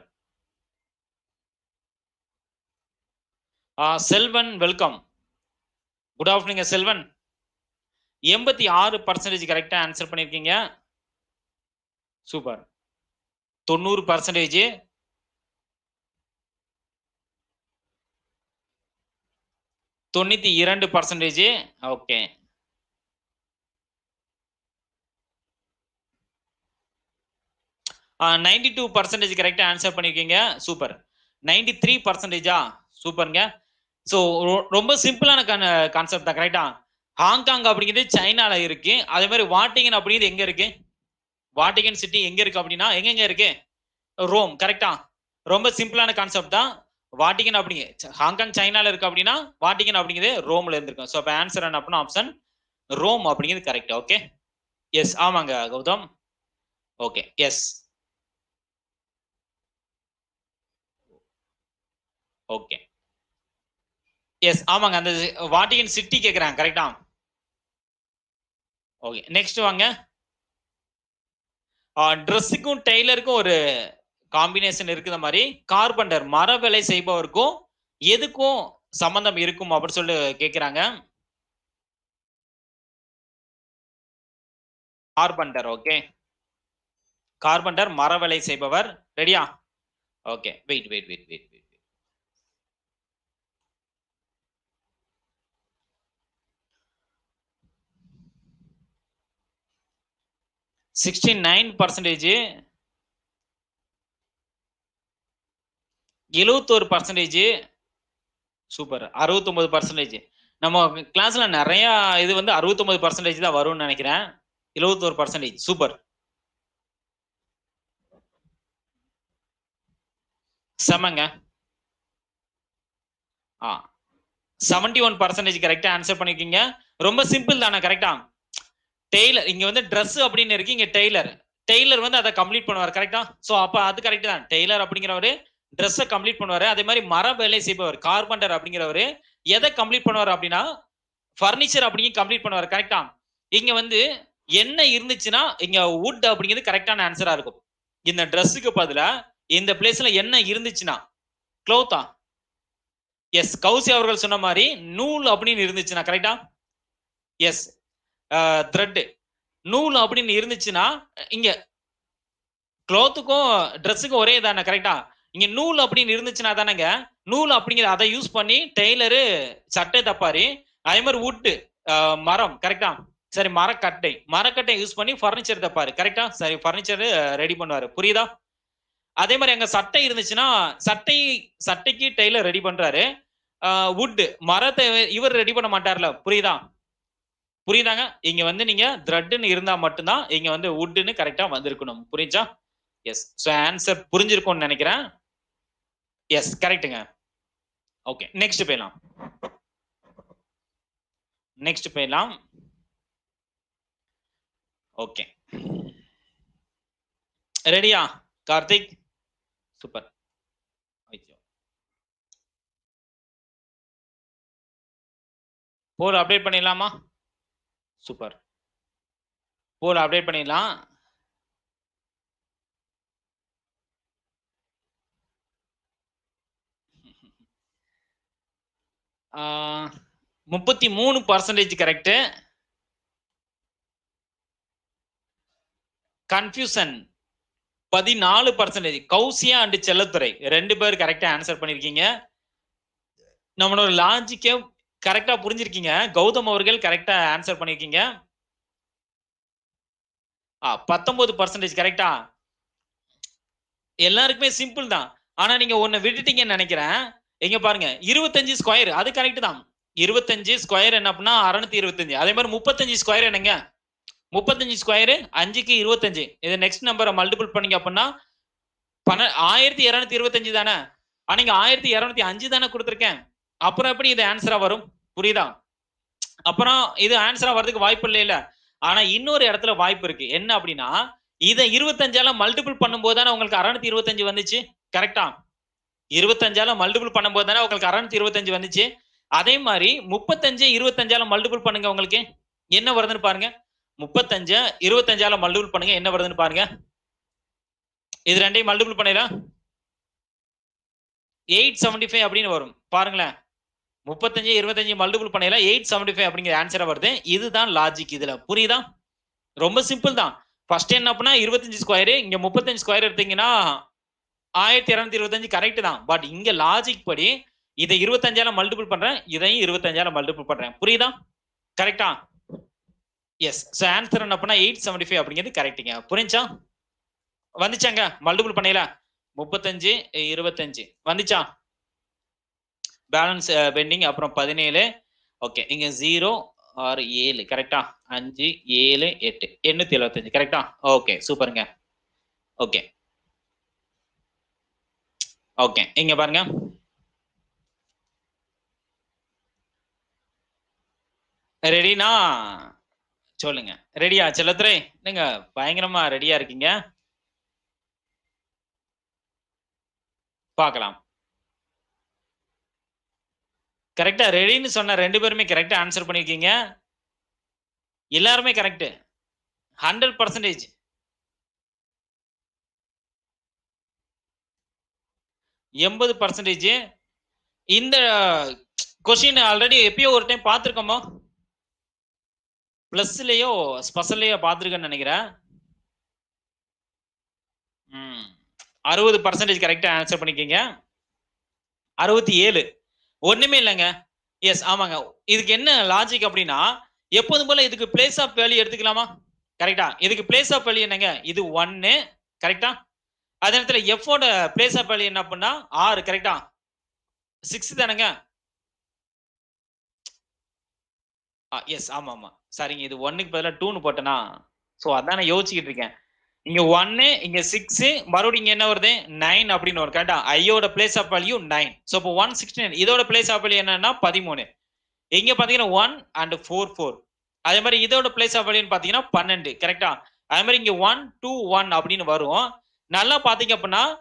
Selvan welcome good afternoon Selvan எண்பத்தி ஆறு பர்சன்டேஜ் கரெக்டா ஆன்சர் பண்ணிருக்கீங்க சூப்பர் தொண்ணூறு பர்சன்டேஜ் தொண்ணூத்தி இரண்டு percentage okay ninety two percentage கரெக்டா ஆன்சர் பண்ணிருக்கீங்க சூப்பர் நைன்டி த்ரீ பர்சன்டேஜா சூப்பருங்க ஸோ ரொம்ப சிம்பிளான கான்செப்ட் தான் கரெக்டா ஹாங்காங் அப்படிங்கிறது சைனால இருக்கு அதே மாதிரி வாட்டிகன் அப்படிங்கிறது எங்க இருக்கு வாட்டிகன் சிட்டி எங்க இருக்கு அப்படின்னா எங்கெங்க இருக்கு ரோம் கரெக்டா ரொம்ப சிம்பிளான கான்செப்ட் தான் வாட்டிகன் அப்படிங்க ஹாங்காங் சைனால இருக்கு அப்படின்னா வாட்டிகன் அப்படிங்கிறது ரோம்ல இருந்திருக்கும் ஸோ அப்போ ஆன்சர் என்ன அப்படின்னா ஆப்ஷன் ரோம் அப்படிங்கிறது கரெக்ட் ஓகே எஸ் ஆமாங்க Gautham okay yes okay yes ஆமாங்க அந்த வாட்டிகன் சிட்டி கேக்குறாங்க கரெக்டா ஓகே நெக்ஸ்ட் வாங்க ட்ரெஸ்ஸுக்கும் டெய்லருக்கும் ஒரு காம்பினேஷன் இருக்கிற மாதிரி கார்பெண்டர் மர வேலை செய்பவருக்கும் எதுக்கும் சம்பந்தம் இருக்கும் அப்படின்னு சொல்லி கேக்குறாங்க கார்பெண்டர் ஓகே கார்பெண்டர் மர வேலை செய்பவர் ரெடியா okay wait wait wait wait wait sixty nine percentage எழுவத்தோரு பர்சன்டேஜ் சூப்பர் அறுபத்தொன்பது பர்சன்டேஜ் நம்ம கிளாஸ்ல நிறைய இது வந்து அறுபத்தொன்பது பர்சன்டேஜ் தான் வரும்னு நினைக்கிறேன் எழுவத்தோரு பர்சன்டேஜ் சூப்பர் செமங்க ஆ செவன்டி ஒன் பர்சன்டேஜ் கரெக்டா ஆன்சர் பண்ணிருக்கீங்க ரொம்ப சிம்பிள் தானே கரெக்டா டெய்லர் இங்க வந்து ட்ரெஸ் அப்படின்னு இருக்கு இங்க டெய்லர் டெய்லர் வந்து அதை கம்ப்ளீட் பண்ணுவார் கரெக்டா சோ அப்ப அது கரெக்ட் தான் டெய்லர் அப்படிங்கிறவரு ட்ரெஸ்ஸை கம்ப்ளீட் பண்ணுவாரு அதே மாதிரி மர வேலை செய்பவர் கார்பெண்டர் அப்படிங்கிறவரு எதை கம்ப்ளீட் பண்ணுவார் அப்படின்னா ஃபர்னிச்சர் அப்படிங்க கம்ப்ளீட் பண்ணுவார் கரெக்டா இங்க வந்து என்ன இருந்துச்சுன்னா இங்க வுட் அப்படிங்கிறது கரெக்டான ஆன்சரா இருக்கும் இந்த ட்ரெஸ்ஸுக்கு பதிலா இந்த பிளேஸ்ல என்ன இருந்துச்சுன்னா க்ளோத்தா எஸ் கௌசி அவர்கள் சொன்ன மாதிரி நூல் அப்படின்னு இருந்துச்சுன்னா கரெக்டா எஸ் த்ரெட் நூல் அப்படின்னு இருந்துச்சுன்னா இங்க க்ளோத்துக்கும் ட்ரெஸ்ஸுக்கும் ஒரே தானே கரெக்டா இங்க நூல் அப்படின்னு இருந்துச்சுன்னா தானேங்க நூல் அப்படிங்கிற அதை யூஸ் பண்ணி டெய்லரு சட்டை தப்பாரு அதே மாதிரி வுட்டு மரம் கரெக்டா சரி மரக்கட்டை மரக்கட்டை யூஸ் பண்ணி ஃபர்னிச்சர் தப்பாரு கரெக்டா சரி ஃபர்னிச்சர் ரெடி பண்ணுவாரு புரியுதா அதே மாதிரி அங்க சட்டை இருந்துச்சுன்னா சட்டை சட்டைக்கு டெய்லர் ரெடி பண்றாரு வுட் மரத்தை இவர் ரெடி பண்ண மாட்டார்ல புரியுதா புரியுதாங்க இங்க வந்து நீங்க த்ரெட்னு இருந்தா மட்டும்தான் இங்க வந்து வுட்னு கரெக்டா வந்திருக்கணும் புரிஞ்சா எஸ் ஸோ ஆன்சர் புரிஞ்சிருக்கும்னு நினைக்கிறேன் எஸ் கரெக்டுங்க ஓகே நெக்ஸ்ட் போயிடலாம் நெக்ஸ்ட் போயிடலாம் ஓகே ரெடியா கார்த்திக் சூப்பர் போல் அப்டேட் பண்ணிடலாமா சூப்பர் போல் அப்டேட் பண்ணிடலாம் முப்பத்தி மூணு பர்சன்டேஜ் கரெக்டு கன்ஃபியூசன் பதினாலு பர்சன்டேஜ் கௌசியா அண்ட் செல்லத்துறை ரெண்டு பேர் கரெக்டா ஆன்சர் பண்ணிருக்கீங்க நம்மளோட லாஜிக்கே கரெக்டா புரிஞ்சிருக்கீங்க கௌதம் அவர்கள் கரெக்டா ஆன்சர் பண்ணிருக்கீங்க ஆ பத்தொன்பது பர்சன்டேஜ் கரெக்டா எல்லாருக்குமே சிம்பிள் தான் ஆனா நீங்க ஒன்னு விட்டுட்டீங்கன்னு நினைக்கிறேன் எங்க பாருங்க இருபத்தஞ்சு ஸ்கொயர் அது கரெக்ட் தான் இருபத்தஞ்சு ஸ்கொயர் என்ன அப்படின்னா அறுநூத்தி இருபத்தஞ்சு அதே மாதிரி முப்பத்தஞ்சு ஸ்கொயர் என்னங்க முப்பத்தஞ்சு ஸ்கொயரு அஞ்சுக்கு இருபத்தஞ்சு இது நெக்ஸ்ட் நம்பரை மல்டிபிள் பண்ணீங்க அப்படின்னா பன ஆயிரத்தி இரநூத்தி இருபத்தஞ்சு தானே ஆனா இங்க ஆயிரத்தி இரநூத்தி அஞ்சு தானே கொடுத்துருக்கேன் அப்புறம் எப்படி இது ஆன்சரா வரும் புரியுதா அப்புறம் இது ஆன்சரா வர்றதுக்கு வாய்ப்பு இல்லையில ஆனா இன்னொரு இடத்துல வாய்ப்பு இருக்கு என்ன அப்படின்னா இதை இருபத்தஞ்சால மல்டிபிள் பண்ணும்போது தானே உங்களுக்கு அறுநூத்தி இருபத்தஞ்சு வந்துச்சு கரெக்டா இருபத்தஞ்சால மல்டிபிள் பண்ணும்போது தானே உங்களுக்கு அறுநூத்தி இருபத்தஞ்சு வந்துச்சு அதே மாதிரி முப்பத்தஞ்சு இருபத்தஞ்சால மல்டிபிள் பண்ணுங்க உங்களுக்கு என்ன வருதுன்னு பாருங்க முப்பத்தஞ்சு இருபத்தஞ்சால மல்டிபிள் பண்ணுங்க என்ன வருதுன்னு பாருங்க இது ரெண்டையும் மல்டிபிள் பண்ணிடலாம் எயிட் செவன்டி ஃபைவ் அப்படின்னு வரும் பாருங்களேன் முப்பத்தஞ்சு இருபத்தஞ்சு மல்டிபிள் பண்ணல எயிட் செவன்டி ஃபைவ் அப்படிங்கிற ஆன்சரா வருது இதுதான் லாஜிக் இதுல புரியுதா ரொம்ப சிம்பிள் தான் ஃபர்ஸ்ட் என்ன பண்ணா இருபத்தஞ்சு ஸ்கொயரு இங்க முப்பத்தஞ்சு ஸ்கொயர் எடுத்தீங்கன்னா ஆயிரத்தி இரநூத்தி இருபத்தஞ்சு கரெக்ட் தான் பட் இங்க லாஜிக் படி இதை இருபத்தஞ்சால மல்டிபிள் பண்றேன் இதையும் இருபத்தஞ்சால மல்டிபிள் பண்றேன் புரியுதா கரெக்டா எஸ் ஸோ ஆன்சர் என்ன பண்ணா எயிட் செவன்டி ஃபைவ் அப்படிங்கிறது கரெக்டுங்க புரிஞ்சா வந்துச்சாங்க மல்டிபிள் பண்ணல முப்பத்தஞ்சு இருபத்தஞ்சு வந்துச்சா பேலன்ஸ் பெண்டிங் அப்புறம் பதினேழு ஓகே இங்க ஜீரோ ஆறு ஏழு கரெக்டா அஞ்சு ஏழு எட்டு எண்ணூத்தி எழுபத்தஞ்சு கரெக்டா ஓகே சூப்பருங்க ஓகே ஓகே இங்க பாருங்க ரெடினா சொல்லுங்க ரெடியா செல்லத்துறை நீங்க பயங்கரமா ரெடியா இருக்கீங்க பார்க்கலாம் கரெக்டா ரெடின்னு சொன்ன ரெண்டு பேருமே கரெக்டா ஆன்சர் பண்ணிருக்கீங்க எல்லாருமே கரெக்ட் ஹண்ட்ரட் பர்சன்டேஜ் எண்பது பர்சன்டேஜ் இந்த கொஸ்டின் ஆல்ரெடி எப்பயோ ஒரு டைம் பார்த்துருக்கோமோ பிளஸ்லயோ ஸ்பெஷல்லையோ பார்த்துருக்கேன்னு நினைக்கிறேன் ம் அறுபது பர்சன்டேஜ் கரெக்டா ஆன்சர் பண்ணிக்கீங்க அறுபத்தி ஏழு ஒண்ணுமே இல்லைங்க எஸ் ஆமாங்க இதுக்கு என்ன லாஜிக் அப்படின்னா எப்போதும் போல இதுக்கு பிளேஸ் ஆஃப் வேல்யூ எடுத்துக்கலாமா கரெக்டா இதுக்கு பிளேஸ் ஆஃப் வேல்யூ என்னங்க இது ஒன்னு கரெக்டா அதே நேரத்தில் எஃபோட பிளேஸ் ஆஃப் வேல்யூ என்ன பண்ணா ஆறு கரெக்டா சிக்ஸ் தானேங்க எஸ் ஆமா ஆமா சரிங்க இது ஒன்னுக்கு பதிலாக டூன்னு போட்டேனா ஸோ அதான் நான் யோசிச்சுக்கிட்டு இருக்கேன் இங்க ஒன்னு இங்க சிக்ஸ் மறுபடியும் இங்க என்ன வருது நைன் அப்படின்னு வரும் கரெக்டா ஐயோட place of value nine so இப்போ ஒன் சிக்ஸ்டி நைன் இதோட பிளேஸ் ஆஃப் வேல்யூ என்னன்னா பதிமூணு இங்க பாத்தீங்கன்னா ஒன் அண்ட் ஃபோர் ஃபோர் அதே மாதிரி இதோட பிளேஸ் ஆஃப் வேல்யூன்னு பாத்தீங்கன்னா பன்னெண்டு கரெக்டா அதே மாதிரி இங்க ஒன் டூ ஒன் அப்படின்னு வரும் நல்லா பாத்தீங்க அப்படின்னா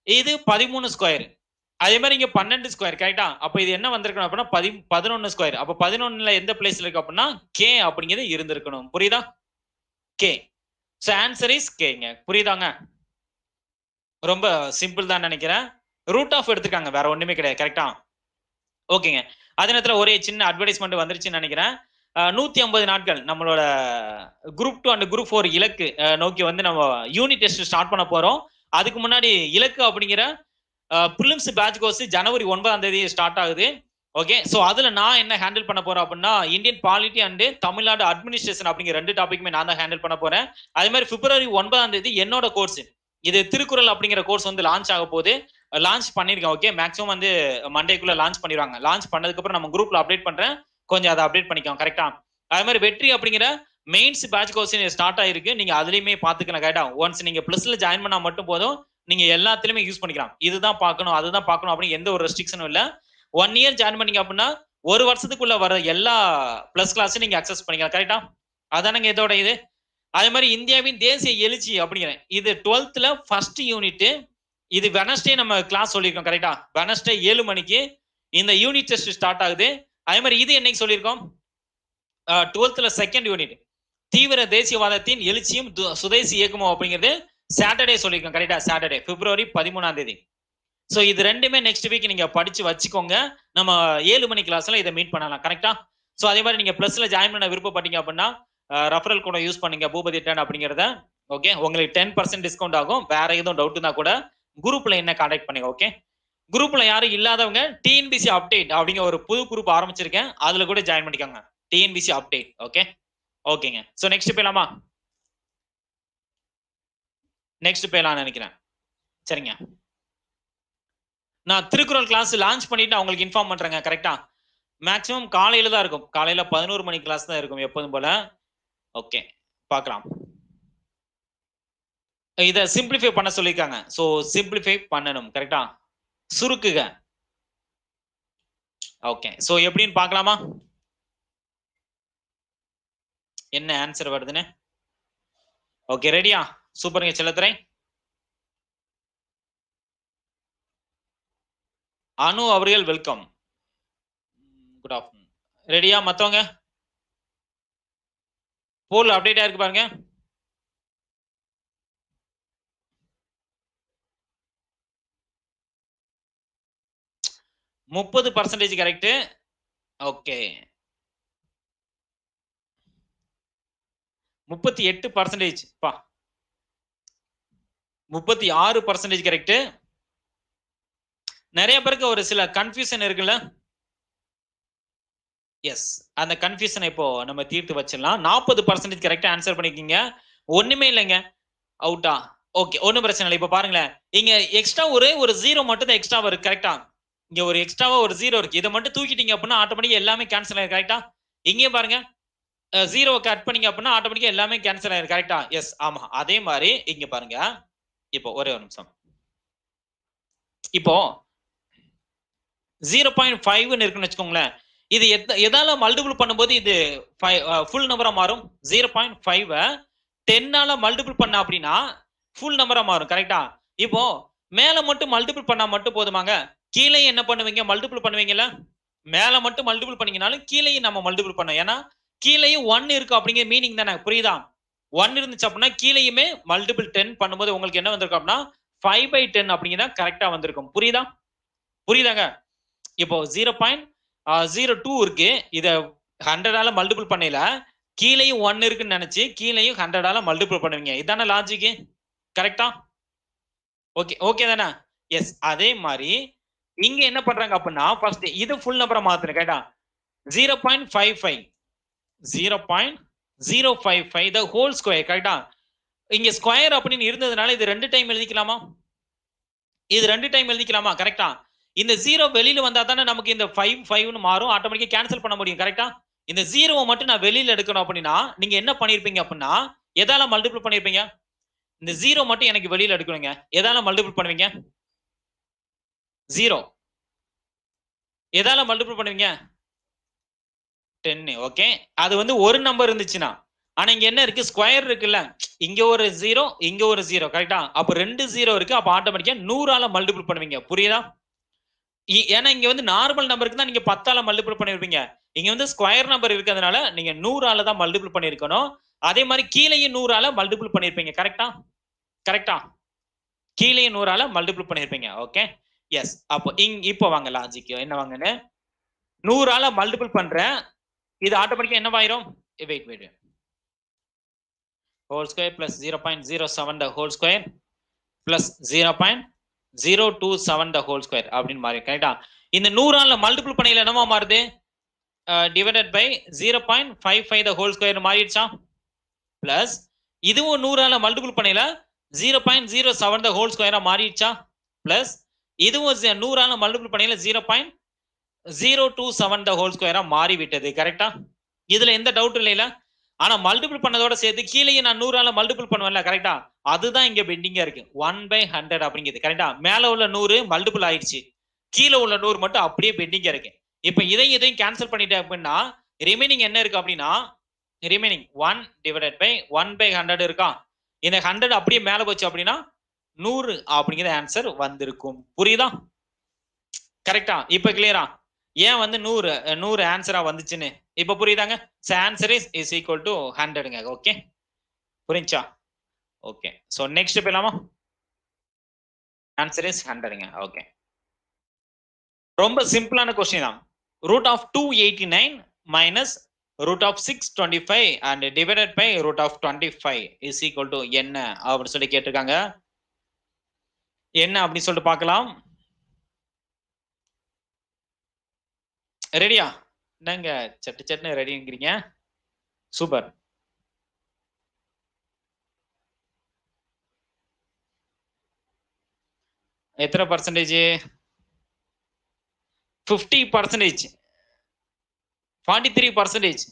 இது பதிமூணு ஸ்கொயர் அதே மாதிரி இங்க பன்னெண்டு ஸ்கொயர் கரெக்டா அப்ப இது என்ன வந்திருக்கணும் அப்படின்னா பதி பதினொன்னு ஸ்கொயர் அப்ப பதினொன்னுல எந்த பிளேஸ்ல இருக்கு அப்படின்னா கே அப்படிங்கிறது இருந்திருக்கணும் புரியுதா கே ஸோ ஆன்சர் இஸ் கேங்க புரியுதாங்க ரொம்ப சிம்பிள் தான் நினைக்கிறேன் ரூட் ஆஃப் எடுத்துக்காங்க வேற ஒண்ணுமே கிடையாது கரெக்டா ஓகேங்க அதே நேரத்தில் ஒரே சின்ன அட்வர்டைஸ்மெண்ட் வந்துருச்சுன்னு நினைக்கிறேன் நூத்தி ஐம்பது நாட்கள் நம்மளோட group two and group four இலக்கு அஹ், நோக்கி வந்து நம்ம யூனிட் டெஸ்ட் ஸ்டார்ட் பண்ண போறோம் அதுக்கு முன்னாடி இலக்கு அப்படிங்கிற ப்ரிலிம்ஸ் பேட்ச் கோர்ஸ் ஜனவரி ஒன்பதாம் தேதி ஸ்டார்ட் ஆகுது ஓகே ஸோ அதுல நான் என்ன ஹேண்டில் பண்ண போறேன் அப்படின்னா Indian polity and Tamil Nadu administration அப்படிங்கிற ரெண்டு டாபிக்குமே நான் தான் ஹேண்டில் பண்ண போறேன் அதே மாதிரி பிப்ரவரி ஒன்பதாம் தேதி என்னோட கோர்ஸ் இது திருக்குறள் அப்படிங்கிற கோர்ஸ் வந்து லான்ச் ஆக போகுது லான்ச் பண்ணிருக்கேன் ஓகே மேக்ஸிமம் வந்து மண்டேக்குள்ள லான்ச் பண்ணிடுவாங்க லான்ச் பண்ணதுக்கு அப்புறம் நம்ம குரூப்ல அப்டேட் பண்றேன் கொஞ்சம் அதை அப்டேட் பண்ணிக்கோங்க கரெக்டா அதே மாதிரி வெற்றி அப்படிங்கிற மெயின்ஸ் பேட்ச் கோர்ஸ் ஸ்டார்ட் ஆயிருக்கு நீங்க அதுலயுமே பாத்துக்கலாம் கரெக்டா ஒன்ஸ் நீங்க பிளஸ்ல ஜாயின் பண்ணா மட்டும் போதும் நீங்க எல்லாத்துலயுமே யூஸ் பண்ணிக்கலாம் இதுதான் பார்க்கணும் அதுதான் பார்க்கணும் அப்படின்னு எந்த ஒரு ரெஸ்ட்ரிக்ஷனும் இல்ல ஒன் இயர் ஜாயின் பண்ணீங்க அப்படின்னா ஒரு வருஷத்துக்குள்ள வர எல்லா பிளஸ் கிளாஸும் நீங்க அக்சஸ் பண்ணிக்கலாம் கரெக்டா அதானங்க இதோட இது அதே மாதிரி இந்தியாவின் தேசிய எழுச்சி அப்படிங்கிறேன் இது டுவெல்த்ல ஃபர்ஸ்ட் யூனிட் இது வெனஸ்டே நம்ம கிளாஸ் சொல்லியிருக்கோம் கரெக்டா வெனஸ்டே ஏழு மணிக்கு இந்த யூனிட் டெஸ்ட் ஸ்டார்ட் ஆகுது அதே மாதிரி இது என்னைக்கு சொல்லியிருக்கோம் டுவெல்த்ல செகண்ட் யூனிட் தீவிர தேசியவாதத்தின் எழுச்சியும் து- சுதேசி இயக்கமும் அப்படிங்கிறது சாட்டர்டே சொல்லியிருக்கோம் கரெக்டா சாட்டர்டே பிப்ரவரி பதிமூணாம் தேதி ஸோ இது ரெண்டுமே நெக்ஸ்ட் வீக் நீங்க படிச்சு வச்சுக்கோங்க நம்ம ஏழு மணி கிளாஸ்ல இதை மீட் பண்ணலாம் கரெக்டா ஸோ அதே மாதிரி நீங்க பிளஸ்ல ஜாயின் பண்ண விருப்பப்பட்டீங்க அப்படின்னா ரெஃபரல் கூட யூஸ் பண்ணுங்க பூபதி டென் அப்படிங்கிறத ஓகே உங்களுக்கு டென் பர்சன்ட் டிஸ்கவுண்ட் ஆகும் வேற எதுவும் டவுட் இருந்தா கூட குரூப்ல என்ன கான்டாக்ட் பண்ணுங்க ஓகே குரூப்ல யாரும் இல்லாதவங்க டிஎன்பிசி அப்டேட் அப்படிங்கிற ஒரு புது குரூப் ஆரம்பிச்சிருக்கேன் அதுல கூட ஜாயின் பண்ணிக்கோங்க டிஎன்பிசி அப்டேட் ஓகே ஓகேங்க ஸோ நெக்ஸ்ட் போயிடலாமா நெக்ஸ்ட் போயிடலாம்னு நினைக்கிறேன் சரிங்க நான் திருக்குறள் கிளாஸ் லான்ச் பண்ணிட்டு நான் உங்களுக்கு இன்ஃபார்ம் பண்றேங்க கரெக்டா மேக்ஸிமம் காலையில தான் இருக்கும் காலையில பதினோரு மணி கிளாஸ் தான் இருக்கும் எப்போதும் போல ஓகே பார்க்கலாம் இதை சிம்பிளிஃபை பண்ண சொல்லியிருக்காங்க ஸோ சிம்பிளிஃபை பண்ணணும் கரெக்டா சுருக்குக ஓகே ஸோ எப்படின்னு பார்க்கலாமா என்ன ஆன்சர் வருதுன்னு ஓகே ரெடியா சூப்பருங்க செல்லத்துறை அனு அவர்கள் வெல்கம் குட் ஆஃப்டர்நூன் ரெடியா மத்தவங்க போல் அப்டேட் ஆயிருக்கு பாருங்க முப்பது பர்சன்டேஜ் கரெக்ட் ஓகே முப்பத்தி எட்டு பர்சன்டேஜ் பா முப்பத்தி ஆறு பர்சன்டேஜ் கரெக்ட் நிறைய பேருக்கு ஒரு சில கன்ஃபியூஷன் இருக்குல்ல எஸ் அந்த கன்ஃபியூஷன் இப்போ நம்ம தீர்த்து வச்சிடலாம் நாற்பது பர்சன்டேஜ் கரெக்டா ஆன்சர் பண்ணிருக்கீங்க ஒண்ணுமே இல்லைங்க அவுட்டா ஓகே ஒன்றும் பிரச்சனை இல்லை இப்போ பாருங்களேன் இங்க எக்ஸ்ட்ரா ஒரு ஒரு ஜீரோ மட்டும் தான் எக்ஸ்ட்ரா வரும் கரெக்டா இங்க ஒரு எக்ஸ்ட்ராவா ஒரு ஜீரோ இருக்கு இதை மட்டும் தூக்கிட்டீங்க அப்படின்னா ஆட்டோமேட்டிக்கா எல்லாமே கேன்சல் ஆயிருக்கு கரெக்டா இங்கேயும் பாருங்க ஜீரோ கட் பண்ணீங்க அப்படின்னா ஆட்டோமேட்டிக்கா எல்லாமே கேன்சல் ஆயிருக்கு கரெக்டா எஸ் ஆமா அதே மாதிரி இங்க பாருங்க இப்போ ஒரே ஒரு நிமிஷம் இப்போ ஜீரோ பாயிண்ட் ஃபைவ்னு இருக்குன்னு வச்சுக்கோங்களேன் இது எத எதால மல்டிபிள் பண்ணும்போது இது ஃபுல் நம்பரா மாறும் ஜீரோ பாயிண்ட் ஃபைவ் டென்னால மல்டிபிள் பண்ண அப்படின்னா ஃபுல் நம்பரா மாறும் கரெக்டா இப்போ மேல மட்டும் மல்டிபிள் பண்ணா மட்டும் போதுமாங்க கீழே என்ன பண்ணுவீங்க மல்டிபிள் பண்ணுவீங்கல்ல மேல மட்டும் மல்டிபிள் பண்ணீங்கனாலும் கீழேயும் நம்ம மல்டிபிள் பண்ணோம் ஏன்னா கீழேயும் ஒன் இருக்கு அப்படிங்கிற மீனிங் தானே புரியுதா ஒன் இருந்துச்சு அப்படின்னா கீழேயுமே மல்டிபிள் டென் பண்ணும்போது உங்களுக்கு என்ன வந்திருக்கும் அப்படின்னா ஃபைவ் பை டென் அப்படிங்கிறதா கரெக்டா வந்திருக்கும் புரியுதா புரியுதாங்க இப்போ ஜீரோ பாயிண்ட் ஜீரோ டூ இருக்கு இத ஹண்ட்ரடால மல்டிபிள் பண்ணல கீழேயும் ஒன் இருக்குன்னு நினைச்சு கீழேயும் ஹண்ட்ரடால மல்டிபிள் பண்ணுவீங்க இதான லாஜிக்கு கரெக்டா ஓகே ஓகே தானே எஸ் அதே மாதிரி இங்க என்ன பண்றாங்க அப்படின்னா ஃபர்ஸ்ட் இது ஃபுல் நம்பரை மாத்துறேன் கேட்டா zero point five five zero point zero five five the whole square கரெக்டா இங்க ஸ்கொயர் அப்படின்னு இருந்ததுனால இது ரெண்டு டைம் எழுதிக்கலாமா இது ரெண்டு டைம் எழுதிக்கலாமா கரெக்டா இந்த ஜீரோ வெளியில வந்தா தானே நமக்கு இந்த ஃபைவ் ஃபைவ்னு மாறும் ஆட்டோமேட்டிக்கா கேன்சல் பண்ண முடியும் கரெக்டா இந்த ஜீரோவை மட்டும் நான் வெளியில எடுக்கணும் அப்படின்னா நீங்க என்ன பண்ணிருப்பீங்க அப்படின்னா எதால மல்டிபிள் பண்ணிருப்பீங்க இந்த ஜீரோ மட்டும் எனக்கு வெளியில எடுக்கணுங்க எதால மல்டிபிள் பண்ணுவீங்க ஜீரோ எதால மல்டிபிள் பண்ணுவீங்க டென்னு ஓகே அது வந்து ஒரு நம்பர் இருந்துச்சுன்னா ஆனா இங்க என்ன இருக்கு ஸ்கொயர் இருக்குல்ல இங்க ஒரு ஜீரோ இங்க ஒரு ஜீரோ கரெக்டா அப்ப ரெண்டு ஜீரோ இருக்கு அப்ப ஆட்டோமேட்டிக்கா நூறால மல்டிபிள் பண்ணுவீங்க புரியுதா இ- ஏன்னா இங்க வந்து நார்மல் நம்பருக்கு தான் நீங்க பத்தால மல்டிபிள் பண்ணிருப்பீங்க இங்க வந்து ஸ்கொயர் நம்பர் இருக்கிறதுனால நீங்க நூறால தான் மல்டிபிள் பண்ணிருக்கணும் அதே மாதிரி கீழேயும் நூறால மல்டிபிள் பண்ணிருப்பீங்க கரெக்டா கரெக்டா கீழேயும் நூறால மல்டிபிள் பண்ணிருப்பீங்க ஓகே எஸ் அப்போ இங் இப்போ வாங்க லாஜிக் என்ன வாங்கன்னு நூறால மல்டிபிள் பண்றேன் இது ஆட்டோமேட்டிக்கா என்னவாயிரும் wait wait whole square plus zero point zero seven the whole square plus zero point zero two seven the whole square அப்படின்னு மாறி கரெக்டா இந்த நூறால மல்டிபிள் பண்ணையில என்னவா மாறுது divided by zero point five five the whole square மாறிடுச்சா பிளஸ் இதுவும் நூறால மல்டிபிள் பண்ணையில zero point zero seven the whole ஸ்கொயரா மாறிடுச்சா பிளஸ் இதுவும் zi- நூறால மல்டிபிள் பண்ணையில zero point zero two seven the whole ஸ்கொயரா மாறி விட்டது கரெக்டா இதுல எந்த டவுட் இல்லைல ஆனா மல்டிபிள் பண்ணதோட சேர்த்து கீழேயே நான் நூறால மல்டிபிள் பண்ணுவேன்ல கரெக்டா அதுதான் இங்க பெண்டிங்கா இருக்கு ஒன் பை ஹண்ட்ரட் அப்படிங்கிறது கரெக்டா மேல உள்ள நூறு மல்டிபிள் ஆயிடுச்சு கீழே உள்ள நூறு மட்டும் அப்படியே பெண்டிங்கா இருக்கு இப்ப இதையும் இதையும் கேன்சல் பண்ணிட்டேன் அப்படின்னா ரிமைனிங் என்ன இருக்கு அப்படின்னா remaining one divided by one by hundred இருக்கா இந்த ஹண்ட்ரட் அப்படியே மேல போச்சு அப்படின்னா நூறு அப்படிங்கிற ஆன்சர் வந்திருக்கும் புரியுதா கரெக்டா இப்ப கிளியரா ஏன் வந்து நூறு அஹ், நூறு ஆன்சரா வந்துச்சுன்னு இப்ப புரியுதாங்க answer is is equal to ஹண்ட்ரடுங்க ஓகே புரிஞ்சா ஓகே ஸோ நெக்ஸ்ட் போயிடலாமா ஆன்சர் இஸ் ஹண்ட்ரடுங்க ஓகே ரொம்ப சிம்பிளான கொஸ்டின் தான் root of two eighty nine minus root of six twenty five and divided by root of twenty five is equal to என்ன அப்படின்னு சொல்லி கேட்டிருக்காங்க என்ன அப்படின்னு சொல்லிட்டு பார்க்கலாம் ரெடியா என்னங்க சட்டு சட்டுன்னு ரெடிங்கிறீங்க சூப்பர் எத்தனை percentage fifty percentage forty three percentage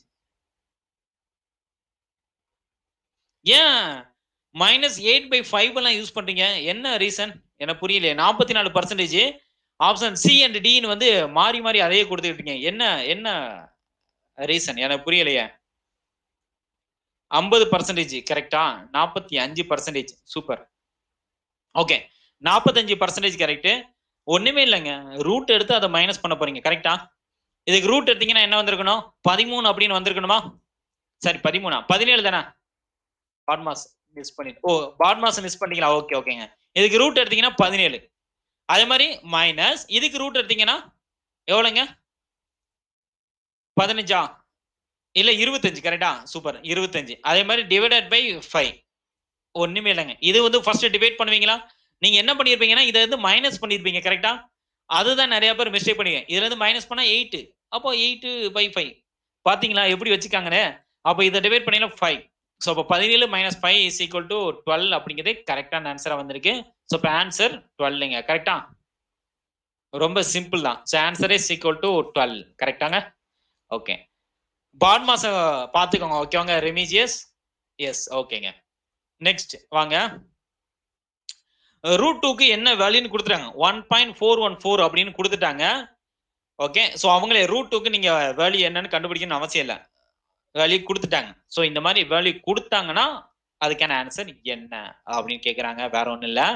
ஏன் மைனஸ் எயிட் பை ஃபைவ் எல்லாம் யூஸ் பண்றீங்க என்ன ரீசன் எனக்கு புரியல நாற்பத்தி நாலு பர்சன்டேஜ் ஆப்ஷன் சி அண்ட் டின்னு வந்து மாறி மாறி அதையே கொடுத்துக்கிட்டீங்க என்ன என்ன ரீசன் எனக்கு புரியலையே ஐம்பது பர்சன்டேஜ் கரெக்டா நாற்பத்தி அஞ்சு பர்சன்டேஜ் சூப்பர் ஓகே நாற்பத்தஞ்சு பர்சன்டேஜ் கரெக்ட் ஒண்ணுமே இல்லைங்க ரூட் எடுத்து அதை மைனஸ் பண்ண போறீங்க கரெக்டா இதுக்கு ரூட் எடுத்தீங்கன்னா என்ன வந்திருக்கணும் பதிமூணு அப்படின்னு வந்திருக்கணுமா சரி பதிமூணா பதினேழு தானே பாட்மாஸ் மிஸ் பண்ணிட்டு ஓ பாட்மாஸ் மிஸ் பண்ணிட்டீங்களா ஓகே ஓகேங்க இதுக்கு ரூட் எடுத்தீங்கன்னா பதினேழு அதே மாதிரி மைனஸ் இதுக்கு ரூட் எடுத்தீங்கன்னா எவ்வளோங்க பதினஞ்சா இல்ல இருபத்தஞ்சு கரெக்டா சூப்பர் இருபத்தஞ்சு அதே மாதிரி டிவைடட் பை ஃபைவ் ஒண்ணுமே இல்லைங்க இது வந்து ஃபர்ஸ்ட் டிவைட் பண்ணுவீங்களா நீங்க என்ன பண்ணிருப்பீங்கன்னா இதை வந்து மைனஸ் பண்ணிருப்பீங்க கரெக்டா அதுதான் நிறைய பேர் மிஸ்டேக் பண்ணுவீங்க இதுல இருந்து மைனஸ் பண்ணா எயிட் அப்போ எயிட் பை ஃபைவ் பாத்தீங்களா எப்படி வச்சுக்காங்கன்னு அப்போ இதை டிவைட் பண்ணீங்கன்னா ஃபைவ் ஸோ அப்போ பதினேழு minus five is equal to twelve அப்படிங்கிறது கரெக்டான ஆன்சரா வந்திருக்கு ஸோ இப்போ ஆன்சர் டுவெல்லுங்க கரெக்டா ரொம்ப சிம்பிள் தான் so answer is equal to twelve கரெக்டாங்க ஓகே பாட் மாசம் பார்த்துக்கோங்க ஓகேவாங்க ரெமிஜியஸ் எஸ் ஓகேங்க நெக்ஸ்ட் வாங்க ரூட் டூக்கு என்ன வேல்யூன்னு கொடுத்துட்டாங்க one point four one four அப்படின்னு கொடுத்துட்டாங்க ஓகே ஸோ அவங்களே ரூட் டூக்கு நீங்க வேல்யூ என்னன்னு கண்டுபிடிக்கணும்னு அவசியம் இல்லை வேல்யூ கொடுத்துட்டாங்க ஸோ இந்த மாதிரி வேல்யூ கொடுத்தாங்கன்னா அதுக்கான ஆன்சர் என்ன அப்படின்னு கேட்குறாங்க வேற ஒன்றும் இல்லை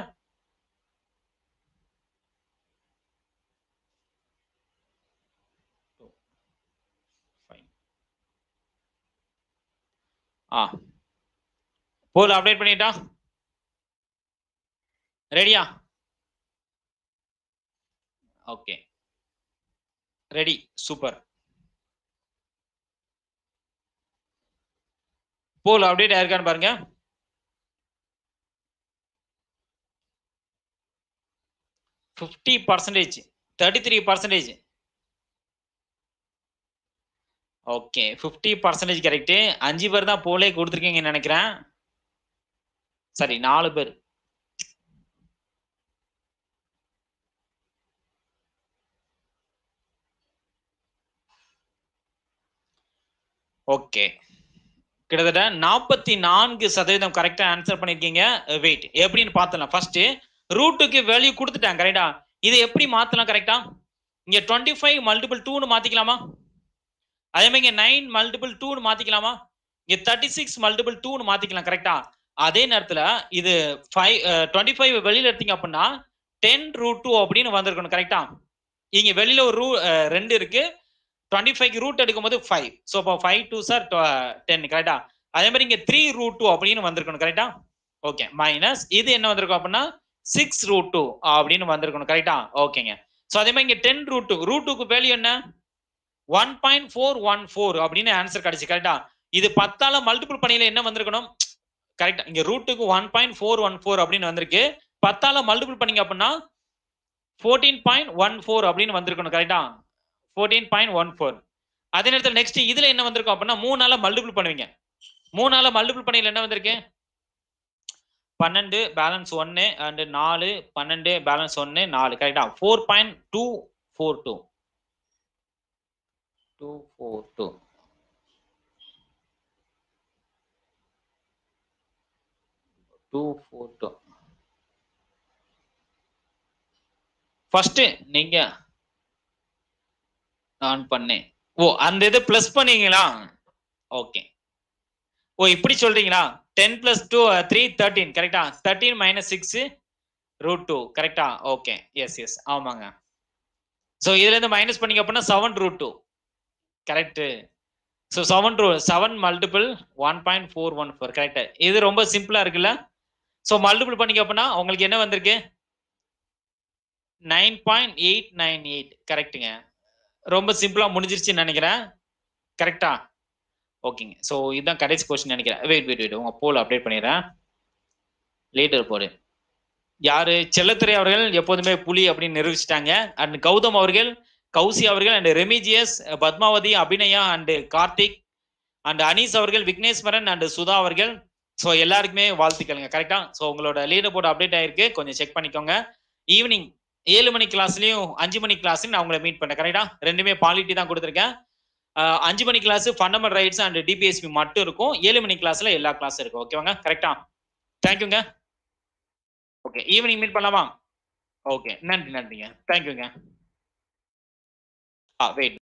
ஆ போதும் அப்டேட் பண்ணிட்டா ரெடியா okay ready super poll update ஆயிருக்கான்னு பாருங்க fifty percentage thirty three percentage okay fifty percentage correct அஞ்சு பேர் தான் போலே கொடுத்துருக்கீங்கன்னு நினைக்கிறேன் சரி நாலு பேர் ஓகே கிட்டத்தட்ட நாற்பத்தி நான்கு சதவீதம் கரெக்டா ஆன்சர் பண்ணிருக்கீங்க வெயிட் எப்படின்னு பார்த்தலாம் ஃபர்ஸ்ட் ரூட்டுக்கு வேல்யூ கொடுத்துட்டாங்க கரெக்டா இது எப்படி மாத்தலாம் கரெக்டா இங்க டுவெண்ட்டி ஃபைவ் மல்டிபிள் டூன்னு மாத்திக்கலாமா அதே மாதிரி இங்க நைன் மல்டிபிள் டூன்னு மாத்திக்கலாமா இங்க தேர்ட்டி சிக்ஸ் மல்டிபிள் டூன்னு மாத்திக்கலாம் கரெக்டா அதே நேரத்துல இது ஃபைவ் டுவெண்ட்டி ஃபைவ் வெளியில எடுத்தீங்க அப்படின்னா டென் ரூட் டூ அப்படின்னு வந்திருக்கணும் கரெக்டா இங்க வெளியில ஒரு ரூ ரெண்டு இருக்கு டுவெண்ட்டி ஃபைவ் ரூட் எடுக்கும்போது ஃபைவ் ஸோ இப்போ ஃபைவ் டூ சார் டென் கரெக்டா அதே மாதிரி இங்க த்ரீ ரூட் டூ அப்படின்னு வந்திருக்கணும் கரெக்டா ஓகே மைனஸ் இது என்ன வந்திருக்கும் அப்படின்னா சிக்ஸ் ரூட் டூ அப்படின்னு வந்திருக்கணும் கரெக்டா ஓகேங்க ஸோ அதே மாதிரி இங்க டென் ரூட் டூ ரூட் டூக்கு வேல்யூ என்ன one point four one four அப்படின்னு ஆன்சர் கிடைச்சு கரெக்டா இது பத்தால மல்டிபிள் பண்ணியில என்ன வந்திருக்கணும் கரெக்டா இங்க ரூட்டுக்கு one point four one four அப்படின்னு வந்திருக்கு பத்தால மல்டிபிள் பண்ணீங்க அப்படின்னா ஃபோர்டீன் பாயிண்ட் ஒன் ஃபோர் அப்படின்னு வந்திருக்கணும் கரெக்டா ஃபோர்டீன் பாயிண்ட் ஒன் ஃபோர் அதே நேரத்தில் நெக்ஸ்ட் இதுல என்ன வந்திருக்கும் அப்படின்னா மூணால மல்டிபிள் பண்ணுவீங்க மூணால மல்டிபிள் பண்ணியில என்ன வந்திருக்கு பன்னெண்டு பேலன்ஸ் ஒன்னு அண்ட் நாலு பன்னெண்டு பேலன்ஸ் ஒன்னு நாலு கரெக்டா four point two four two two four two two four two first நீங்க ஆன் பண்ணேன் ஓ அந்த இது பிளஸ் பண்ணீங்களா ஓகே ஓ இப்படி சொல்றீங்களா ten plus two three thirteen கரெக்டா thirteen minus six root two கரெக்டா ஓகே எஸ் எஸ் ஆமாங்க ஸோ இதுல இருந்து மைனஸ் பண்ணீங்க அப்படின்னா seven root two correct so seven ரூ seven multiple one point four one four correct இது ரொம்ப சிம்பிளா இருக்குல்ல ஸோ மல்டிபிள் பண்ணீங்க அப்படின்னா உங்களுக்கு என்ன வந்திருக்கு nine point eight nine eight கரெக்டுங்க ரொம்ப சிம்பிளா முடிஞ்சிருச்சுன்னு நினைக்கிறேன் கரெக்டா ஓகேங்க ஸோ இதுதான் கடைசி கொஸ்டின் நினைக்கிறேன் வெயிட் வெயிட் வெயிட் உங்க போல் அப்டேட் பண்ணிடுறேன் லீடர் போடு யாரு செல்லத்துறை அவர்கள் எப்போதுமே புலி அப்படின்னு நிரூபிச்சிட்டாங்க அண்ட் கௌதம் அவர்கள் கௌசி அவர்கள் and Remigius Padmavathi Abhinaya and Karthik and Anees அவர்கள் விக்னேஸ்வரன் அண்ட் சுதா அவர்கள் ஸோ எல்லாருக்குமே வாழ்த்துக்கள்ங்க கரெக்டா ஸோ உங்களோட லீடர் போர்டு அப்டேட் ஆயிருக்கு கொஞ்சம் செக் பண்ணிக்கோங்க ஈவினிங் ஏழு மணி கிளாஸ்லயும் அஞ்சு மணி கிளாஸ்லயும் நான் உங்களை மீட் பண்ணேன் கரெக்டா ரெண்டுமே பாலிட்டி தான் கொடுத்துருக்கேன் அஹ் அஞ்சு மணி class fundamental rights and DPSP மட்டும் இருக்கும் ஏழு மணி கிளாஸ்ல எல்லா கிளாஸும் இருக்கும் ஓகேவாங்க கரெக்டா தேங்க்யூங்க ஓகே ஈவினிங் மீட் பண்ணலாமா ஓகே நன்றி நன்றிங்க தேங்க்யூங்க ஆ வெயிட்